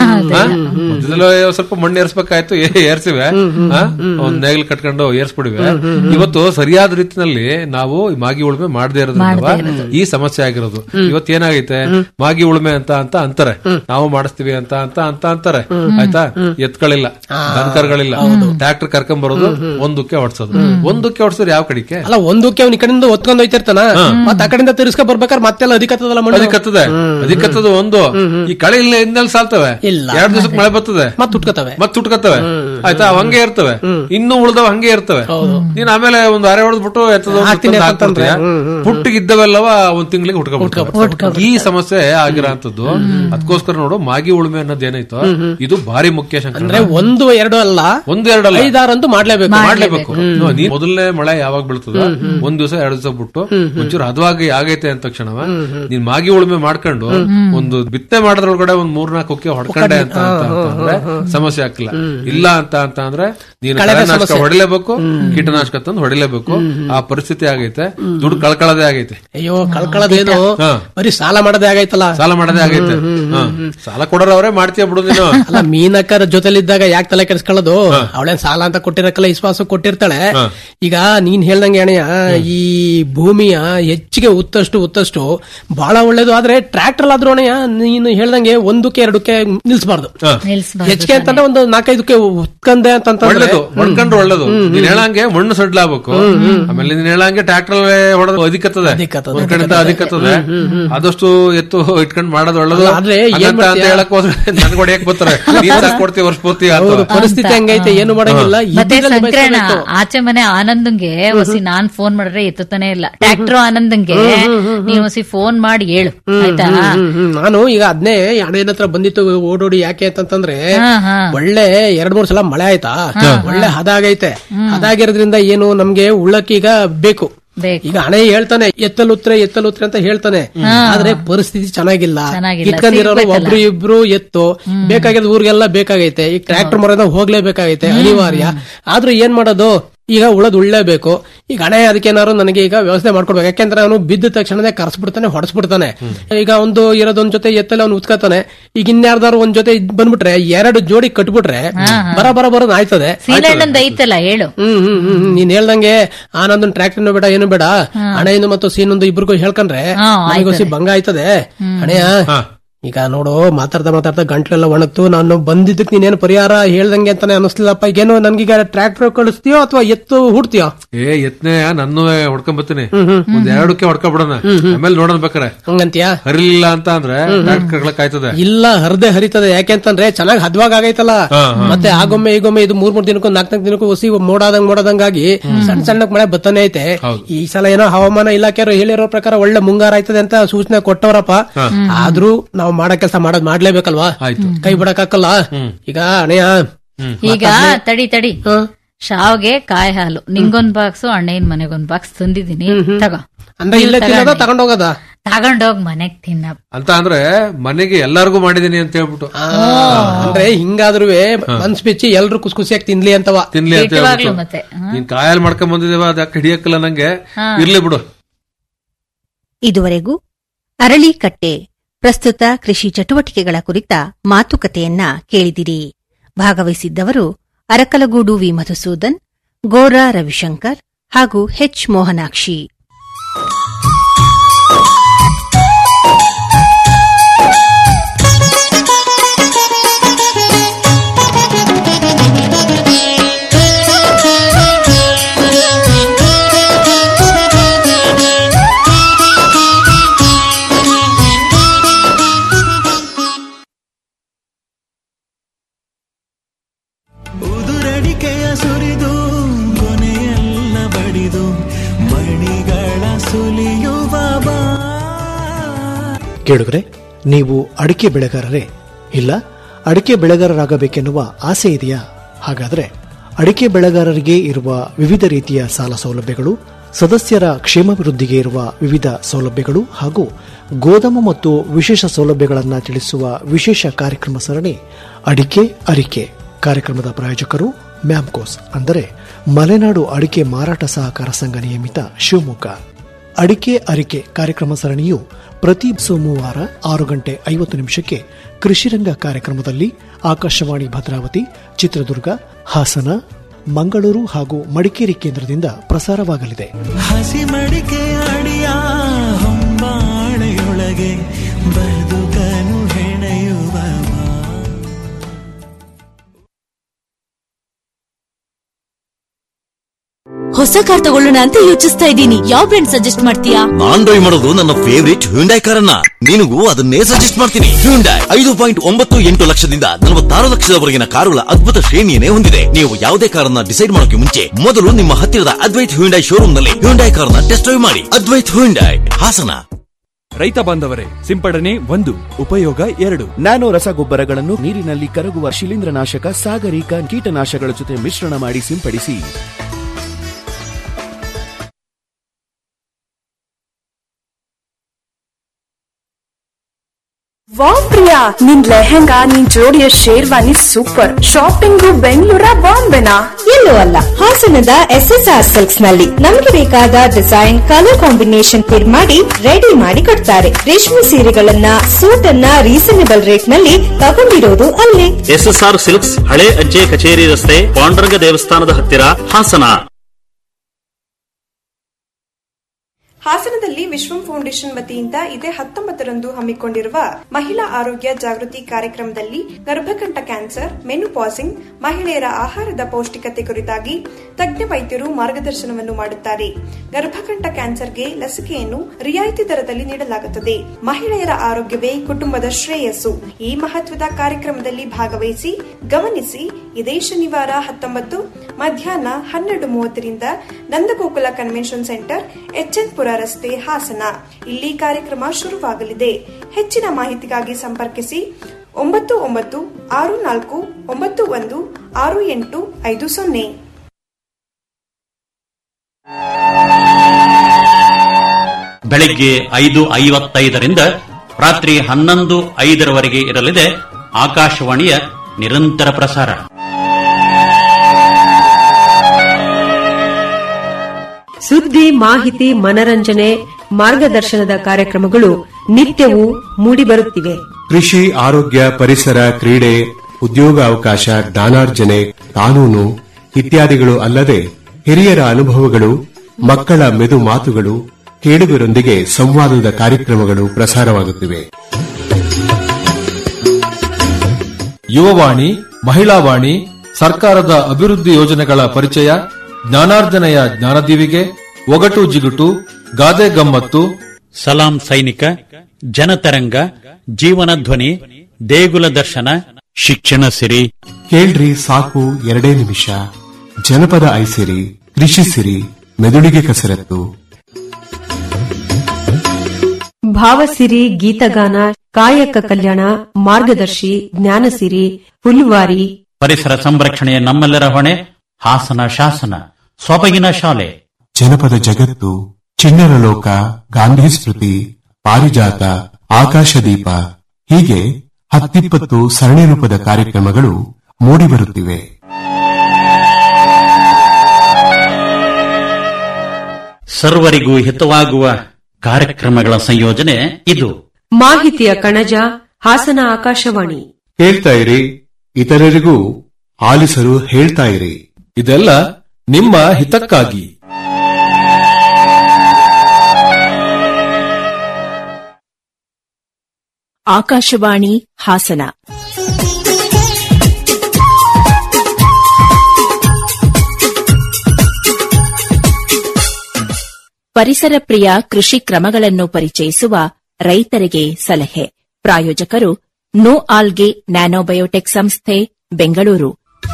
ಮೊದಲು ಸ್ವಲ್ಪ ಮಣ್ಣು ಏರ್ಸ್ಬೇಕಾಯ್ತು ಏ- ಏರ್ಸಿವೆ ಹಾ? ಒಂದ್ ನೇಗಿಲ್ ಕಟ್ಕೊಂಡು ಏರ್ಸ್ಬಿಡಿವೆ ಇವತ್ತು ಸರಿಯಾದ ರೀತಿನಲ್ಲಿ ನಾವು ಈ ಮಾಗಿ ಉಳುಮೆ ಮಾಡದೇ ಇರೋದ್ರಿಂದ ಈ ಸಮಸ್ಯೆ ಆಗಿರೋದು ಇವತ್ತು ಏನಾಗೈತೆ ಮಾಗಿ ಉಳುಮೆ ಅಂತ ಅಂತ ಅಂತಾರೆ ನಾವು ಮಾಡಿಸ್ತೀವಿ ಅಂತ ಅಂತ ಅಂತ ಅಂತಾರೆ ಆಯ್ತಾ ಎತ್ಗಳಿಲ್ಲ ದನಕರ್ಗಳಿಲ್ಲ ಟ್ರಾಕ್ಟರ್ ಕರ್ಕೊಂಡ್ ಬರೋದು ಒಂದಕ್ಕೆ ಹೊಡ್ಸೋದು ಒಂದಕ್ಕೆ ಹೊಡ್ಸೋದು ಯಾವ ಕಡಿಕೆ ಅಲ್ಲ ಒಂದಕ್ಕೆ ಅವ್ನ ಈ ಕಡೆಯಿಂದ ಒತ್ಕೊಂಡ್ ಹೋಯ್ತಿರ್ತಾನ ಮತ್ತ ಆ ಕಡೆಯಿಂದ ತಿರ್ಸ್ಕೊ ಬರ್ಬೇಕಾದ್ರೆ ಮತ್ತೆಲ್ಲ ಅಧಿಕತ್ತದಲ್ಲ ಮಣ್ಣು ಅದಕ್ಕತ್ತದೆ ಅದಕ್ಕತ್ತದ ಒಂದು ಈ ಕಳೆ ಇಲ್ಲ ಹಿಂದೆಲ್ಲ ಸಾಲ್ತವೆ ಇಲ್ಲ. ಎರಡ್ ದಿವಸಕ್ಕೆ ಮಳೆ ಬರ್ತದೆ ಮತ್ ಉಟ್ಕೋತವೆ ಮತ್ ಉಟ್ಕತ್ತವೆ ಆಯ್ತಾ ಅವ್ ಹಂಗೆ ಇರ್ತವೆ ಇರ್ತವೆ ಇನ್ನು ಉಳ್ದವ ಹಂಗೆ ಇರ್ತವೆ ನೀನ್ ಆಮೇಲೆ ಒಂದು ಅರೆ ಹೊಡೆದ್ಬಿಟ್ಟು ಹಾಕ್ತೀನಿ ಅಂತಂದ್ರೆ, ಪುಟ್ಟಿಗಿದ್ದವೆಲ್ಲವ ಒಂದ್ ತಿಂಗಳಿಗೆ ಹುಟ್ಕೊಬಿಡ್ತವೆ ಈ ಸಮಸ್ಯೆ ಆಗಿರೋಂಥದ್ದು ಅದಕ್ಕೋಸ್ಕರ ನೋಡು ಮಾಗಿ ಉಳುಮೆ ಅನ್ನೋದು ಏನಾಯ್ತು ಇದು ಭಾರಿ ಮುಖ್ಯ ಶಂಕರ ಅಂದ್ರೆ ಒಂದು ಎರಡು ಅಲ್ಲ ಒಂದು ಎರಡಲ್ಲ ಐದಾರಂತೂ ಮಾಡ್ಲೇಬೇಕು ಮಾಡ್ಲೇಬೇಕು ನೋ, ನೀನ್ ಮೊದಲನೇ ಮಳೆ ಯಾವಾಗ ಬೀಳ್ತದ ಒಂದ್ ದಿವಸ ಎರಡ್ ದಿವಸ ಬಿಟ್ಟು ಒಂಚೂರು ಹದವಾಗಿ ಆಗೈತೆ ಅಂತ ತಕ್ಷಣವ ನೀನ್ ಮಾಗಿ ಉಳುಮೆ ಮಾಡ್ಕೊಂಡು ಒಂದು ಬಿತ್ತೆ ಮಾಡೋದ್ರೊಳಗಡೆ ಒಂದ್ ಮೂರ್ನಾಲ್ಕು ಕುಕ್ಕೆ ಹೊಡ್ಕೊಂಡೆ ಅಂತ ಅಂತ ಅಂತಂದ್ರೆ ಸಮಸ್ಯೆ ಆಗ್ತಿಲ್ಲ ಇಲ್ಲ ಅಂತ ಅಂತ ಅಂದ್ರೆ ನೀನು ಕಳೆನಾಶಕ ಹೊಡಿಲೇಬೇಕು ಕೀಟನಾಶಕ ತಂದು ಹೊಡಿಲೇಬೇಕು ಆ ಪರಿಸ್ಥಿತಿ ಆಗೈತೆ ದುಡ್ಡು ಕಳ್ಕೊಳ್ಳೋದೇ ಆಗೈತೆ ಅಯ್ಯೋ ಕಳ್ಕೊಳ್ಳೋದೇನು ಹಾ. ಬರೀ ಸಾಲ ಮಾಡದೇ ಆಗೈತಲ್ಲ ಸಾಲ ಮಾಡೋದೇ ಆಗೈತೆ ಹಾ. ಸಾಲ ಕೊಡೋರು ಅವರೇ ಮಾಡ್ತೀಯ ಬಿಡು ನೀನು ಅಲ್ಲ ಮೀನಕ್ಕರ ಜೊತೆಲಿದ್ದಾಗ ಯಾಕೆ ತಲೆ ಕೆಡಿಸ್ಕೊಳ್ಳೋದು ಅವಳೇನ್ ಸಾಲ ಅಂತ ಕೊಟ್ಟಿರಕ್ಕಲ್ಲ ವಿಶ್ವಾಸ ಕೊಟ್ಟಿರ್ತಾಳೆ ಈಗ ನೀನ್ ಹೇಳ್ದಂಗೆ ಅಣೆಯ ಈ ಭೂಮಿಯ ಹೆಚ್ಚಿಗೆ ಉತ್ತಷ್ಟು ಉತ್ತಷ್ಟು ಬಹಳ ಒಳ್ಳೇದು ಆದ್ರೆ ಟ್ರ್ಯಾಕ್ಟರ್ ಆದ್ರೂ ಅಣೆಯ ನೀನು ಹೇಳ್ದಂಗೆ ಒಂದಕ್ಕೆ ಎರಡಕ್ಕೆ ನಿಲ್ಸಬಾರ್ದು ನಿಲ್ಸ್ಬಾರ್ದು ಹೆಚ್ಚಿಗೆ ಅಂತಂದ್ರೆ ಒಂದು ನಾಲ್ಕೈದಕ್ಕೆ ಉತ್ಕಂದೆ ಅಂತಂದ್ರೆ ಒಳ್ಳೇದು ಹೊಡ್ಕೊಂಡ್ರೆ ಒಳ್ಳೇದು ನೀನ್ ಹೇಳಂಗೆ ಮಣ್ಣು ಸಡ್ಲಾಗಬೇಕು ಆಮೇಲೆ ನೀನ್ ಹೇಳಂಗೆ ಟ್ರಾಕ್ಟರ್ ಹೊಡೆದು ಅಧಿಕತ್ತದೆ ಅಧಿಕತ್ತದೆ. ಒಂದ್ ಕಡೆಯಿಂದ ಅಧಿಕತ್ತದೆ ಆದಷ್ಟು ಎತ್ತು ಇಟ್ಕೊಂಡ್ ಮಾಡೋದು ಒಳ್ಳೇದು ಆದ್ರೆ ಏನ್ ಹಂಗಂತ ಅಂತ ಮಾಡ್ತೀಯ? ಹೇಳಕ್ ಹೋದ್ರೆ ನನ್ಗೆ ಹೊಡಿಯಕ್ ಬರ್ತಾರೆ ನೀನ್ ಸಾಕ್ ಕೊಡ್ತೀವಿ ವರ್ಷ ಪೂರ್ತಿ ಹೌದು ಅಂತ ಪರಿಸ್ಥಿತಿ ಹಂಗೈತೆ ಏನು ಮಾಡಂಗಿಲ್ಲ ಮತ್ತೆ ಇದ್ದಿದ್ರಲ್ಲಿ ಸಂಕ್ರಣ ಬಯಸ್ಕೋಬೇಕು. ಆಚೆ ಮನೆ ಆನಂದಂಗೆ ಹೊಸಿ ನಾನ್ ಫೋನ್ ಮಾಡಿದ್ರೆ ಎತ್ತುತ್ತಾನೆ ಇಲ್ಲ ಟ್ರ್ಯಾಕ್ಟರ್ ಆನಂದಂಗೆ ನೀನ್ ಹೊಸಿ ಫೋನ್ ಮಾಡಿ ಹೇಳು ಆಯ್ತಾ ಹ್ಮ್, ಹ್ಮ್. ನಾನು ಈಗ ಅದನ್ನೇ ಹಣೆಯ ಹತ್ರ ಬಂದಿತ್ತು ಓಡೋಡಿ ಯಾಕೆ ಅಂತಂತಂದ್ರೆ ಹಾ, ಹಾ. ಒಳ್ಳೆ ಎರಡ್ ಮೂರ್ ಸಲ ಮಳೆ ಆಯ್ತಾ ಒಳ್ಳೆ ಹದ ಆಗೈತೆ ಹದ ಆಗಿರೋದ್ರಿಂದ ಏನು ನಮ್ಗೆ ಉಳ್ಳಕ್ಕೀಗ ಬೇಕು ಬೇಕು ಈಗ ಹಣೆ ಹೇಳ್ತಾನೆ ಎತ್ತಲುತ್ರೆ ಎತ್ತಲುತ್ರೆ ಅಂತ ಹೇಳ್ತಾನೆ ಆದ್ರೆ ಪರಿಸ್ಥಿತಿ ಚೆನ್ನಾಗಿಲ್ಲ ಚೆನ್ನಾಗಿಲ್ಲ. ಇಟ್ಕೊಂಡಿರೋರು ಸಿಗ್ಬೇಕಲ್ಲ. ಒಬ್ರು ಇಬ್ರು ಎತ್ತು ಬೇಕಾಗಿರೋದು ಊರಿಗೆಲ್ಲ ಬೇಕಾಗೈತೆ ಈಗ ಟ್ರ್ಯಾಕ್ಟರ್ ಮರದ ಹೋಗ್ಲೇಬೇಕಾಗೈತೆ ಅನಿವಾರ್ಯ ಆದ್ರೂ ಏನ್ ಮಾಡೋದು ಈಗ ಉಳದ್ ಉಳ್ಳೇಬೇಕು ಈಗ ಹಣೆ ಅದಕ್ಕೇನಾದ್ರು ನನಗೆ ಈಗ ವ್ಯವಸ್ಥೆ ಮಾಡ್ಕೊಡ್ಬೇಕು ಯಾಕೆಂದ್ರೆ ಅವನು ಬಿದ್ದ ತಕ್ಷಣನೇ ಕರ್ಸ್ಬಿಡ್ತಾನೆ ಹೊಡೆಸ್ಬಿಡ್ತಾನೆ ಈಗ ಒಂದು ಇರೋದೊಂದ್ ಜೊತೆ ಎತ್ತಲ್ಲಿ ಅವ್ನು ಉತ್ಕೋತಾನೆ ಈಗ ಇನ್ಯಾರ್ದಾರು ಒಂದ್ ಜೊತೆ ಇದ್ ಬಂದ್ಬಿಟ್ರೆ ಎರಡು ಜೋಡಿ ಕಟ್ಬಿಟ್ರೆ ಬರ ಬರ ಬರೋದು ಆಯ್ತದೆ ಸೀಲಣ್ಣಂದ್ ಐತಲ್ಲ ಹೇಳು ಹ್ಮ್ ಹ್ಮ್ ಹ್ಮ್ ಹ್ಮ್. ನೀನ್ ಹೇಳ್ದಂಗೆ ಆನಂದನ್ ಟ್ರ್ಯಾಕ್ಟರ್ ಬೇಡ ಏನು ಬೇಡ ಹಣೆಯನ್ನು ಮತ್ತು ಸೀನೊಂದು ಇಬ್ರಿಗೂ ಹೇಳ್ಕೊಂಡ್ರೆ ಹಾ, ನನಗೋಸಿ ಭಂಗ ಆಯ್ತದೆ ಹಣೆಯ ಈಗ ನೋಡು ಮಾತಾಡ್ತಾ ಮಾತಾಡ್ತಾ ಗಂಟ್ಲೆಲ್ಲ ಒಣಗ್ತು ನಾನು ಬಂದಿದ್ದಕ್ಕೆ ನೀನೇನು ಪರಿಹಾರ ಹೇಳ್ದಂಗೆ ಅಂತಾನೆ ಅನಿಸ್ಲಿಲ್ಲಪ್ಪ ಈಗೇನು ನನ್ಗೀಗ ಟ್ರ್ಯಾಕ್ಟರ್ ಕಳಿಸ್ತೀಯೋ ಅಥವಾ ಎತ್ತು ಹುಡ್ತೀಯೋ ಏ ಯತ್ನೆ ನಾನು ಹೊಡ್ಕೊಂಡ್ ಬರ್ತೀನಿ ಒಂದ್ ಎರಡಕ್ಕೆ ಹೊಡ್ಕೊಂಡ್ಬಿಡೋಣ ಆಮೇಲೆ ನೋಡೋಣ ಬೇಕಾರೆ ಹಂಗಂತ್ಯಾ ಹರಿಲಿಲ್ಲ ಅಂತ ಅಂದ್ರೆ ಟ್ರಾಕ್ಟರ್ ಆಯ್ತದೆ ಇಲ್ಲ ಹರಿದೆ ಹರಿತದೆ ಯಾಕೆಂತಂದ್ರೆ ಚೆನ್ನಾಗಿ ಹದ್ವಾಗ ಆಗೈತಲ್ಲ ಮತ್ತೆ ಆಗೊಮ್ಮೆ ಈಗೊಮ್ಮೆ ಇದು ಮೂರ್ ಮೂರ್ ದಿನಕ್ಕೂ ನಾಲ್ಕ್ ನಾಲ್ಕು ದಿನಕ್ಕೂ ಹೊಸಿ ಮೋಡಾದಂಗ್ ಮೋಡದಂಗಾಗಿ ಸಣ್ಣ ಸಣ್ಣ ಮಳೆ ಬತ್ತಾನೆ ಐತೆ ಈ ಸಲ ಏನೋ ಹವಾಮಾನ ಇಲಾಖೆಯವರು ಹೇಳಿರೋ ಪ್ರಕಾರ ಒಳ್ಳೆ ಮುಂಗಾರ ಆಯ್ತದೆ ಅಂತ ಸೂಚನೆ ಕೊಟ್ಟವರಪ್ಪ ಆದ್ರೂ ನಾವು ಮಾಡೋ ಕೆಲಸ ಮಾಡೋದ್ ಮಾಡ್ಲೇಬೇಕಲ್ವಾ ಆಯ್ತು. ಕೈ ಬಿಡಕ್ಕಾಗಲ್ಲ ಈಗ ಅಣೆಯ ಈಗ ತಡಿ ತಡಿ ಶಾವ್ಗೆ ಕಾಯಿ ಹಾಲು ನಿಂಗೊಂದ್ ಬಾಕ್ಸು ಅಣ್ಣಯ್ಯನ್ ಮನೆಗೊಂದ್ ಬಾಕ್ಸ್ ತಂದಿದ್ದೀನಿ ತಗೋ ಅಂದ್ರೆ ಇಲ್ಲೇ ತಿನ್ನೋದ ತಗೊಂಡೋಗದ ತಗೊಂಡೋಗ್ ಮನೆಗ್ ತಿನ್ನ ಅಂತ ಅಂದ್ರೆ ಮನೆಗೆ ಎಲ್ಲಾರ್ಗೂ ಮಾಡಿದೀನಿ ಅಂತ ಹೇಳ್ಬಿಟ್ಟು ಅಂದ್ರೆ ಹಿಂಗಾದ್ರೂ ಮನ್ಸ್ ಬಿಚ್ಚಿ ಎಲ್ರು ಕುಸ್ ಖುಷಿಯಾಗಿ ತಿನ್ಲಿ ಅಂತವ ತಿನ್ಲಿ ಅಂತ ಇಟ್ಟವಾಗ್ಲೂ ಹೇಳ್ಬಿಟ್ಟು ಮತ್ತೆ ನೀನ್ ಕಾಯಲ್ಲಿ ಮಾಡ್ಕೊಂಡ್ ಬಂದಿದ್ದೇವ ಅದಕ್ಕೆ ಹಿಡಿಯಕ್ಕಲ್ಲ ನಂಗೆ ಇರ್ಲಿ ಬಿಡು ಇದುವರೆಗೂ ಅರಳಿಕಟ್ಟೆ ಪ್ರಸ್ತುತ ಕೃಷಿ ಚಟುವಟಿಕೆಗಳ ಕುರಿತ ಮಾತುಕತೆಯನ್ನ ಕೇಳಿದಿರಿ ಭಾಗವಹಿಸಿದ್ದವರು ಅರಕಲಗೂಡು ವಿ ಮಧುಸೂದನ್ ಗೋರಾ ರವಿಶಂಕರ್ ಹಾಗೂ ಹೆಚ್ ಮೋಹನಾಕ್ಷಿ ಉದುರಡಿಕೆಯ ಸುರಿದು ಕೊನೆಯೆಲ್ಲ ಬಡಿದು ಮಣಿಗಳ ಸುಲಿಯುವ ಬಾ ಕೇಳುಗರೆ ನೀವು ಅಡಿಕೆ ಬೆಳೆಗಾರರೇ ಇಲ್ಲ ಅಡಿಕೆ ಬೆಳೆಗಾರರಾಗಬೇಕೆನ್ನುವ ಆಸೆ ಇದೆಯಾ ಹಾಗಾದರೆ ಅಡಿಕೆ ಬೆಳೆಗಾರರಿಗೆ ಇರುವ ವಿವಿಧ ರೀತಿಯ ಸಾಲ ಸೌಲಭ್ಯಗಳು ಸದಸ್ಯರ ಕ್ಷೇಮಾಭಿವೃದ್ಧಿಗೆ ಇರುವ ವಿವಿಧ ಸೌಲಭ್ಯಗಳು ಹಾಗೂ ಗೋದಾಮು ಮತ್ತು ವಿಶೇಷ ಸೌಲಭ್ಯಗಳನ್ನು ತಿಳಿಸುವ ವಿಶೇಷ ಕಾರ್ಯಕ್ರಮ ಸರಣಿ ಅಡಿಕೆ ಅರಿಕೆ ಕಾರ್ಯಕ್ರಮದ ಪ್ರಾಯೋಜಕರು ಮ್ಯಾಮ್ಕೋಸ್ ಅಂದರೆ ಮಲೆನಾಡು ಅಡಿಕೆ ಮಾರಾಟ ಸಹಕಾರ ಸಂಘ ನಿಯಮಿತ ಶಿವಮೊಗ್ಗ ಅಡಿಕೆ ಅರಿಕೆ ಕಾರ್ಯಕ್ರಮ ಸರಣಿಯು ಪ್ರತಿ ಸೋಮವಾರ ಆರು ಗಂಟೆ ಐವತ್ತು ನಿಮಿಷಕ್ಕೆ ಕೃಷಿರಂಗ ಕಾರ್ಯಕ್ರಮದಲ್ಲಿ ಆಕಾಶವಾಣಿ ಭದ್ರಾವತಿ ಚಿತ್ರದುರ್ಗ ಹಾಸನ ಮಂಗಳೂರು ಹಾಗೂ ಮಡಿಕೇರಿ ಕೇಂದ್ರದಿಂದ ಪ್ರಸಾರವಾಗಲಿದೆ ಹಸಿ ಮಡಿಕೆ ಅಡಿಯ ಹೊಂಬಾಳೆಯೊಳಗೆ ಬದುಕನು ಹೆಣೆಯುವ ಬಾ. ಹೊಸ ಕಾರ್ ತಗೊಳ್ಳೋಣ ಅಂತ ಯೋಚಿಸ್ತಾ ಇದ್ದೀನಿ ಯಾವ ಬ್ರ್ಯಾಂಡ್ ಸಜೆಸ್ಟ್ ಮಾಡ್ತೀಯಾ ನಾನ್ ಡ್ರೈವ್ ಮಾಡೋದು ನನ್ನ ಫೇವರಿಟ್ ಹ್ಯುಂಡೈ ಕಾರನ್ನ ನಿನಗೂ ಅದನ್ನೇ ಸಜೆಸ್ಟ್ ಮಾಡ್ತೀನಿ ಹ್ಯುಂಡೈ ಐದು ಪಾಯಿಂಟ್ ಒಂಬತ್ತು ಎಂಟು ಲಕ್ಷದಿಂದ ನಲವತ್ತಾರು ಲಕ್ಷದವರೆಗಿನ ಕಾರುಗಳ ಅದ್ಭುತ ಶ್ರೇಣಿಯನ್ನೇ ಹೊಂದಿದೆ ನೀವು ಯಾವುದೇ ಕಾರನ್ನ ಡಿಸೈಡ್ ಮಾಡೋಕೆ ಮುಂಚೆ ಮೊದಲು ನಿಮ್ಮ ಹತ್ತಿರದ ಅದ್ವೈತ್ ಹ್ಯುಂಡೈ ಶೋರೂಮ್ ನಲ್ಲಿ ಹ್ಯುಂಡೈ ಕಾರನ್ನ ಟೆಸ್ಟ್ ಡ್ರೈವ್ ಮಾಡಿ ಅದ್ವೈತ್ ಹ್ಯುಂಡೈ ಹಾಸನ ರೈತ ಬಾಂಧವರೇ ಸಿಂಪಡಣೆ ಒಂದು ಉಪಯೋಗ ಎರಡು ನ್ಯಾನೋ ರಸಗೊಬ್ಬರಗಳನ್ನು ನೀರಿನಲ್ಲಿ ಕರಗುವ ಶಿಲೀಂಧ್ರನಾಶಕ ಸಾಗರಿಕ ಕೀಟನಾಶಕಗಳ ಜೊತೆ ಮಿಶ್ರಣ ಮಾಡಿ ಸಿಂಪಡಿಸಿ ವಾವ್ ಪ್ರಿಯಾ ನಿನ್ ಲೆಹೆಂಗಾ ನಿನ್ ಜೋಡಿಯ ಶೇರ್ವಾನಿ ಸೂಪರ್ ಶಾಪಿಂಗು ಬೆಂಗಳೂರ ಬಾಂಬೆನಾ ಎಲ್ಲೂ ಅಲ್ಲ ಹಾಸನದ ಎಸ್ ಎಸ್ ಆರ್ ಸಿಲ್ಕ್ಸ್ ನಲ್ಲಿ ನಮಗೆ ಬೇಕಾದ ಡಿಸೈನ್ ಕಲರ್ ಕಾಂಬಿನೇಷನ್ ಫಿಟ್ ಮಾಡಿ ರೆಡಿ ಮಾಡಿ ಕೊಡ್ತಾರೆ ರೇಷ್ಮೆ ಸೀರೆಗಳನ್ನ ಸೂಟ್ ಅನ್ನ ರೀಸನೇಬಲ್ ರೇಟ್ ನಲ್ಲಿ ತಗೊಂಡಿರೋದು ಅಲ್ಲೇ ಎಸ್ಎಸ್ಆರ್ ಸಿಲ್ಕ್ಸ್ ಹಳೆ ಅಜ್ಜೆ ಕಚೇರಿ ರಸ್ತೆ ಪಾಂಡುರಂಗ ದೇವಸ್ಥಾನದ ಹತ್ತಿರ ಹಾಸನ ಹಾಸನದಲ್ಲಿ ವಿಶ್ವಂ ಫೌಂಡೇಶನ್ ವತಿಯಿಂದ ಇದೇ ಹತ್ತೊಂಬತ್ತರಂದು ಹಮ್ಮಿಕೊಂಡಿರುವ ಮಹಿಳಾ ಆರೋಗ್ಯ ಜಾಗೃತಿ ಕಾರ್ಯಕ್ರಮದಲ್ಲಿ ಗರ್ಭಕಂಠ ಕ್ಯಾನ್ಸರ್ ಮೆನು ಪಾಸಿಂಗ್ ಮಹಿಳೆಯರ ಆಹಾರದ ಪೌಷ್ಟಿಕತೆ ಕುರಿತಾಗಿ ತಜ್ಞ ವೈದ್ಯರು ಮಾರ್ಗದರ್ಶನವನ್ನು ಮಾಡುತ್ತಾರೆ ಗರ್ಭಕಂಠ ಕ್ಯಾನ್ಸರ್ಗೆ ಲಸಿಕೆಯನ್ನು ರಿಯಾಯಿತಿ ದರದಲ್ಲಿ ನೀಡಲಾಗುತ್ತದೆ ಮಹಿಳೆಯರ ಆರೋಗ್ಯವೇ ಕುಟುಂಬದ ಶ್ರೇಯಸ್ಸು ಈ ಮಹತ್ವದ ಕಾರ್ಯಕ್ರಮದಲ್ಲಿ ಭಾಗವಹಿಸಿ ಗಮನಿಸಿ ಇದೇ ಶನಿವಾರ ಹತ್ತೊಂಬತ್ತು ಮಧ್ಯಾಹ್ನ ಹನ್ನೆರಡು ಮೂವತ್ತರಿಂದ ನಂದಗೋಕುಲ ಕನ್ವೆನ್ಷನ್ ಸೆಂಟರ್ ಎಚ್ಎನ್ ಪುರ ರಸ್ತೆ ಹಾಸನ ಇಲ್ಲಿ ಕಾರ್ಯಕ್ರಮ ಶುರುವಾಗಲಿದೆ ಹೆಚ್ಚಿನ ಮಾಹಿತಿಗಾಗಿ ಸಂಪರ್ಕಿಸಿ ಒಂಬತ್ತು ಒಂಬತ್ತು ಆರು ನಾಲ್ಕು ಒಂಬತ್ತು ಒಂದು ಆರು ಎಂಟು ಐದು ಸೊನ್ನೆ ಬೆಳಿಗ್ಗೆ ಐದು ಐವತ್ತೈದರಿಂದ ರಾತ್ರಿ ಹನ್ನೊಂದು ಐದರವರೆಗೆ ಇರಲಿದೆ ಆಕಾಶವಾಣಿಯ ನಿರಂತರ ಪ್ರಸಾರ ಸುದ್ದಿ ಮಾಹಿತಿ ಮನರಂಜನೆ ಮಾರ್ಗದರ್ಶನದ ಕಾರ್ಯಕ್ರಮಗಳು ನಿತ್ಯವೂ ಮೂಡಿಬರುತ್ತಿವೆ ಕೃಷಿ ಆರೋಗ್ಯ ಪರಿಸರ ಕ್ರೀಡೆ ಉದ್ಯೋಗ ಅವಕಾಶ ಜ್ಞಾನಾರ್ಜನೆ ಕಾನೂನು ಇತ್ಯಾದಿಗಳು ಅಲ್ಲದೆ ಹಿರಿಯರ ಅನುಭವಗಳು ಮಕ್ಕಳ ಮೆದು ಮಾತುಗಳು ಕೇಳುಗರೊಂದಿಗೆ ಸಂವಾದದ ಕಾರ್ಯಕ್ರಮಗಳು ಪ್ರಸಾರವಾಗುತ್ತಿವೆ ಯುವವಾಣಿ ಮಹಿಳಾವಾಣಿ ಸರ್ಕಾರದ ಅಭಿವೃದ್ಧಿ ಯೋಜನೆಗಳ ಪರಿಚಯ ಜ್ಞಾನಾರ್ಜನೆಯ ಜ್ಞಾನದೀವಿಗೆ ಒಗಟು ಜಿಗುಟು ಗಾದೆ ಗಮ್ಮತ್ತು ಸಲಾಂ ಸೈನಿಕ ಜನತರಂಗ ಜೀವನ ಧ್ವನಿ ದೇಗುಲ ದರ್ಶನ ಶಿಕ್ಷಣ ಸಿರಿ ಕೇಳ್ರಿ ಸಾಕು ಎರಡೇ ನಿಮಿಷ ಜನಪದ ಐಸಿರಿ ಕೃಷಿ ಸಿರಿ ಮೆದುಳಿಗೆ ಕಸರತ್ತು ಭಾವಸಿರಿ ಗೀತಗಾನ ಕಾಯಕ ಕಲ್ಯಾಣ ಮಾರ್ಗದರ್ಶಿ ಜ್ಞಾನಸಿರಿ ಹುಲ್ವಾರಿ ಪರಿಸರ ಸಂರಕ್ಷಣೆಯ ನಮ್ಮೆಲ್ಲರ ಹೊಣೆ ಹಾಸನ ಶಾಸನ ಸೊಬಗಿನ ಶಾಲೆ ಜನಪದ ಜಗತ್ತು ಚಿಣ್ಣರ ಲೋಕ ಗಾಂಧಿ ಸ್ಮೃತಿ ಪಾರಿಜಾತ ಆಕಾಶದೀಪ ಹೀಗೆ ಹತ್ತಿಪ್ಪತ್ತು ಸರಣಿ ರೂಪದ ಕಾರ್ಯಕ್ರಮಗಳು ಮೂಡಿಬರುತ್ತಿವೆ ಸರ್ವರಿಗೂ ಹಿತವಾಗುವ ಕಾರ್ಯಕ್ರಮಗಳ ಸಂಯೋಜನೆ ಇದು ಮಾಹಿತಿಯ ಕಣಜ ಹಾಸನ ಆಕಾಶವಾಣಿ ಹೇಳ್ತಾ ಇರಿ ಇತರರಿಗೂ ಆಲಿಸಲು ಹೇಳ್ತಾ ಇರಿ ಇದೆಲ್ಲ ನಿಮ್ಮ ಹಿತಕ್ಕಾಗಿ ಆಕಾಶವಾಣಿ ಹಾಸನ ಪರಿಸರ ಪ್ರಿಯ ಕೃಷಿ ಕ್ರಮಗಳನ್ನು ಪರಿಚಯಿಸುವ ರೈತರಿಗೆ ಸಲಹೆ ಪ್ರಾಯೋಜಕರು ನೋ ಆಲ್ಗೆ ನ್ಯಾನೋಬಯೋಟೆಕ್ ಸಂಸ್ಥೆ ಬೆಂಗಳೂರು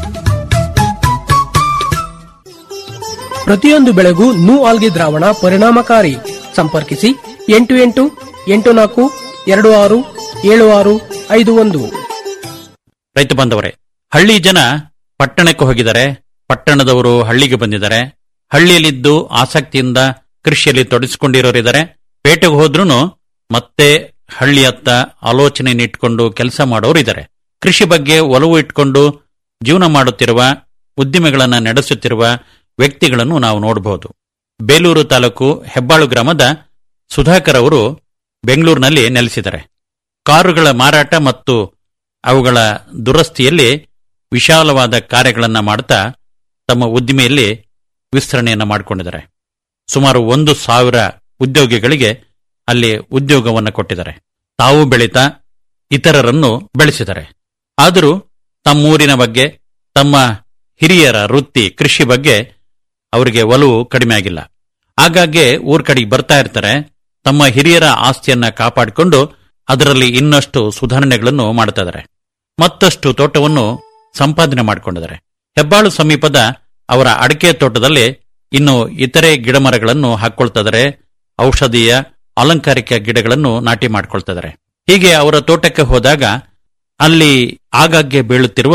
ಪ್ರತಿಯೊಂದು ಬೆಳೆಗೂ ನೂ ಆಲ್ಗೆ ದ್ರಾವಣ ಪರಿಣಾಮಕಾರಿ ಸಂಪರ್ಕಿಸಿ ಎಂಟು ಎಂಟು ಎಂಟು ನಾಲ್ಕು ಎರಡು ಆರು ಏಳು ಆರು ಐದು ಒಂದು ರೈತ ಬಾಂಧವರೇ ಹಳ್ಳಿ ಜನ ಪಟ್ಟಣಕ್ಕೆ ಹೋಗಿದ್ದಾರೆ ಪಟ್ಟಣದವರು ಹಳ್ಳಿಗೆ ಬಂದಿದ್ದಾರೆ ಹಳ್ಳಿಯಲ್ಲಿದ್ದು ಆಸಕ್ತಿಯಿಂದ ಕೃಷಿಯಲ್ಲಿ ತೊಡಗಿಸಿಕೊಂಡಿರೋರಿದ್ದಾರೆ ಪೇಟೆಗೆ ಹೋದ್ರೂ ಮತ್ತೆ ಹಳ್ಳಿಯತ್ತ ಆಲೋಚನೆ ಇಟ್ಕೊಂಡು ಕೆಲಸ ಮಾಡೋರಿದ್ದಾರೆ ಕೃಷಿ ಬಗ್ಗೆ ಒಲವು ಇಟ್ಕೊಂಡು ಜೀವನ ಮಾಡುತ್ತಿರುವ ಉದ್ದಿಮೆಗಳನ್ನು ನಡೆಸುತ್ತಿರುವ ವ್ಯಕ್ತಿಗಳನ್ನು ನಾವು ನೋಡಬಹುದು ಬೇಲೂರು ತಾಲೂಕು ಹೆಬ್ಬಾಳು ಗ್ರಾಮದ ಸುಧಾಕರ್ ಅವರು ಬೆಂಗಳೂರಿನಲ್ಲಿ ನೆಲೆಸಿದ್ದಾರೆ ಕಾರುಗಳ ಮಾರಾಟ ಮತ್ತು ಅವುಗಳ ದುರಸ್ತಿಯಲ್ಲಿ ವಿಶಾಲವಾದ ಕಾರ್ಯಗಳನ್ನು ಮಾಡ್ತಾ ತಮ್ಮ ಉದ್ದಿಮೆಯಲ್ಲಿ ವಿಸ್ತರಣೆಯನ್ನು ಮಾಡಿಕೊಂಡಿದ್ದಾರೆ ಸುಮಾರು ಒಂದು ಸಾವಿರ ಉದ್ಯೋಗಿಗಳಿಗೆ ಅಲ್ಲಿ ಉದ್ಯೋಗವನ್ನು ಕೊಟ್ಟಿದ್ದಾರೆ ತಾವು ಬೆಳೀತಾ ಇತರರನ್ನು ಬೆಳೆಸಿದ್ದಾರೆ ಆದರೂ ತಮ್ಮೂರಿನ ಬಗ್ಗೆ ತಮ್ಮ ಹಿರಿಯರ ವೃತ್ತಿ ಕೃಷಿ ಬಗ್ಗೆ ಅವರಿಗೆ ಒಲವು ಕಡಿಮೆ ಆಗಿಲ್ಲ ಆಗಾಗ್ಗೆ ಊರ್ ಕಡೆಗೆ ಬರ್ತಾ ಇರ್ತಾರೆ ತಮ್ಮ ಹಿರಿಯರ ಆಸ್ತಿಯನ್ನ ಕಾಪಾಡಿಕೊಂಡು ಅದರಲ್ಲಿ ಇನ್ನಷ್ಟು ಸುಧಾರಣೆಗಳನ್ನು ಮಾಡ್ತಾ ಇದ್ದಾರೆ ಮತ್ತಷ್ಟು ತೋಟವನ್ನು ಸಂಪಾದನೆ ಮಾಡಿಕೊಂಡಿದ್ದಾರೆ ಹೆಬ್ಬಾಳು ಸಮೀಪದ ಅವರ ಅಡಿಕೆ ತೋಟದಲ್ಲಿ ಇನ್ನು ಇತರೆ ಗಿಡಮರಗಳನ್ನು ಹಾಕೊಳ್ತಾ ಇದ್ದಾರೆ ಔಷಧೀಯ ಅಲಂಕಾರಿಕ ಗಿಡಗಳನ್ನು ನಾಟಿ ಮಾಡ್ಕೊಳ್ತಾ ಇದ್ದಾರೆ ಹೀಗೆ ಅವರ ತೋಟಕ್ಕೆ ಹೋದಾಗ ಅಲ್ಲಿ ಆಗಾಗ್ಗೆ ಬೀಳುತ್ತಿರುವ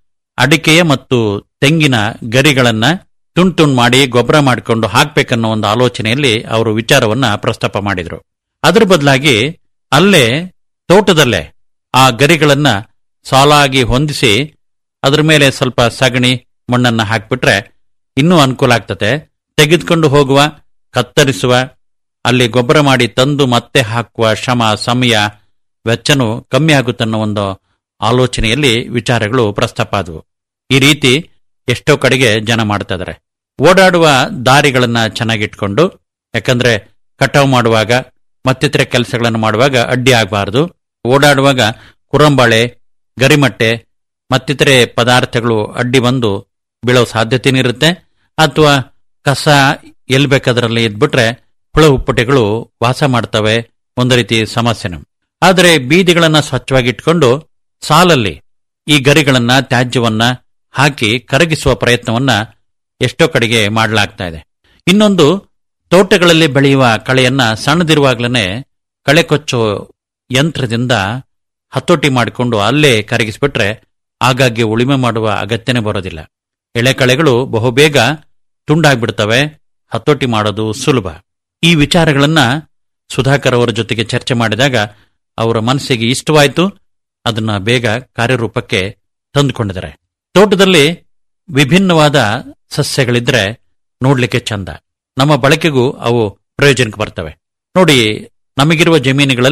ಅಡಿಕೆಯ ಮತ್ತು ತೆಂಗಿನ ಗರಿಗಳನ್ನ ತುಂಡು ತುಂಡು ಮಾಡಿ ಗೊಬ್ಬರ ಮಾಡಿಕೊಂಡು ಹಾಕ್ಬೇಕನ್ನೋ ಒಂದು ಆಲೋಚನೆಯಲ್ಲಿ ಅವರು ವಿಚಾರವನ್ನ ಪ್ರಸ್ತಾಪ ಮಾಡಿದ್ರು ಅದರ ಬದಲಾಗಿ ಅಲ್ಲೇ ತೋಟದಲ್ಲೇ ಆ ಗರಿಗಳನ್ನ ಸಾಲಾಗಿ ಹೊಂದಿಸಿ ಅದ್ರ ಮೇಲೆ ಸ್ವಲ್ಪ ಸಗಣಿ ಮಣ್ಣನ್ನ ಹಾಕ್ಬಿಟ್ರೆ ಇನ್ನೂ ಅನುಕೂಲ ಆಗ್ತದೆ ತೆಗೆದುಕೊಂಡು ಹೋಗುವ ಕತ್ತರಿಸುವ ಅಲ್ಲಿ ಗೊಬ್ಬರ ಮಾಡಿ ತಂದು ಮತ್ತೆ ಹಾಕುವ ಶ್ರಮ ಸಮಯ ವೆಚ್ಚನೂ ಕಮ್ಮಿ ಆಗುತ್ತನ್ನೋ ಒಂದು ಆಲೋಚನೆಯಲ್ಲಿ ವಿಚಾರಗಳು ಪ್ರಸ್ತಾಪ ಆದವು ಈ ರೀತಿ ಎಷ್ಟೋ ಕಡೆಗೆ ಜನ ಮಾಡ್ತಾ ಇದಾರೆ ಓಡಾಡುವ ದಾರಿಗಳನ್ನ ಚೆನ್ನಾಗಿಟ್ಕೊಂಡು ಯಾಕಂದ್ರೆ ಕಟಾವು ಮಾಡುವಾಗ ಮತ್ತಿತರ ಕೆಲಸಗಳನ್ನು ಮಾಡುವಾಗ ಅಡ್ಡಿ ಆಗಬಾರದು ಓಡಾಡುವಾಗ ಕುರಂಬಾಳೆ ಗರಿಮಟ್ಟೆ ಮತ್ತಿತರೆ ಪದಾರ್ಥಗಳು ಅಡ್ಡಿ ಬಂದು ಬೀಳೋ ಸಾಧ್ಯತೆನೂ ಇರುತ್ತೆ ಅಥವಾ ಕಸ ಎಲ್ಲಿ ಬೇಕಾದ್ರಲ್ಲಿ ಇದ್ಬಿಟ್ರೆ ಹುಳ ಹುಪ್ಪಟೆಗಳು ವಾಸ ಮಾಡ್ತವೆ ಒಂದು ರೀತಿ ಸಮಸ್ಯೆನು ಆದರೆ ಬೀದಿಗಳನ್ನ ಸ್ವಚ್ಛವಾಗಿ ಇಟ್ಕೊಂಡು ಸಾಲಲ್ಲಿ ಈ ಗರಿಗಳನ್ನ ತ್ಯಾಜ್ಯವನ್ನ ಹಾಕಿ ಕರಗಿಸುವ ಪ್ರಯತ್ನವನ್ನ ಎಷ್ಟೋ ಕಡೆಗೆ ಮಾಡಲಾಗ್ತಾ ಇದೆ ಇನ್ನೊಂದು ತೋಟಗಳಲ್ಲಿ ಬೆಳೆಯುವ ಕಳೆಯನ್ನ ಸಣ್ಣದಿರುವಾಗ್ಲೇ ಕಳೆ ಕೊಚ್ಚೋ ಯಂತ್ರದಿಂದ ಹತೋಟಿ ಮಾಡಿಕೊಂಡು ಅಲ್ಲೇ ಕರಗಿಸ್ಬಿಟ್ರೆ ಆಗಾಗ್ಗೆ ಉಳಿಮೆ ಮಾಡುವ ಅಗತ್ಯನೇ ಬರೋದಿಲ್ಲ ಎಳೆಕಳೆಗಳು ಬಹುಬೇಗ ತುಂಡಾಗ್ಬಿಡ್ತವೆ ಹತೋಟಿ ಮಾಡೋದು ಸುಲಭ ಈ ವಿಚಾರಗಳನ್ನ ಸುಧಾಕರ್ ಅವರ ಜೊತೆಗೆ ಚರ್ಚೆ ಮಾಡಿದಾಗ ಅವರ ಮನಸ್ಸಿಗೆ ಇಷ್ಟವಾಯಿತು ಅದನ್ನ ಬೇಗ ಕಾರ್ಯರೂಪಕ್ಕೆ ತಂದುಕೊಂಡಿದ್ದಾರೆ ತೋಟದಲ್ಲಿ ವಿಭಿನ್ನವಾದ ಸಸ್ಯಗಳಿದ್ರೆ ನೋಡ್ಲಿಕ್ಕೆ ಚಂದ ನಮ್ಮ ಬಳಕೆಗೂ ಅವು ಪ್ರಯೋಜನಕ್ಕೆ ಬರ್ತವೆ ನೋಡಿ ನಮಗಿರುವ ಜಮೀನುಗಳಲ್ಲಿ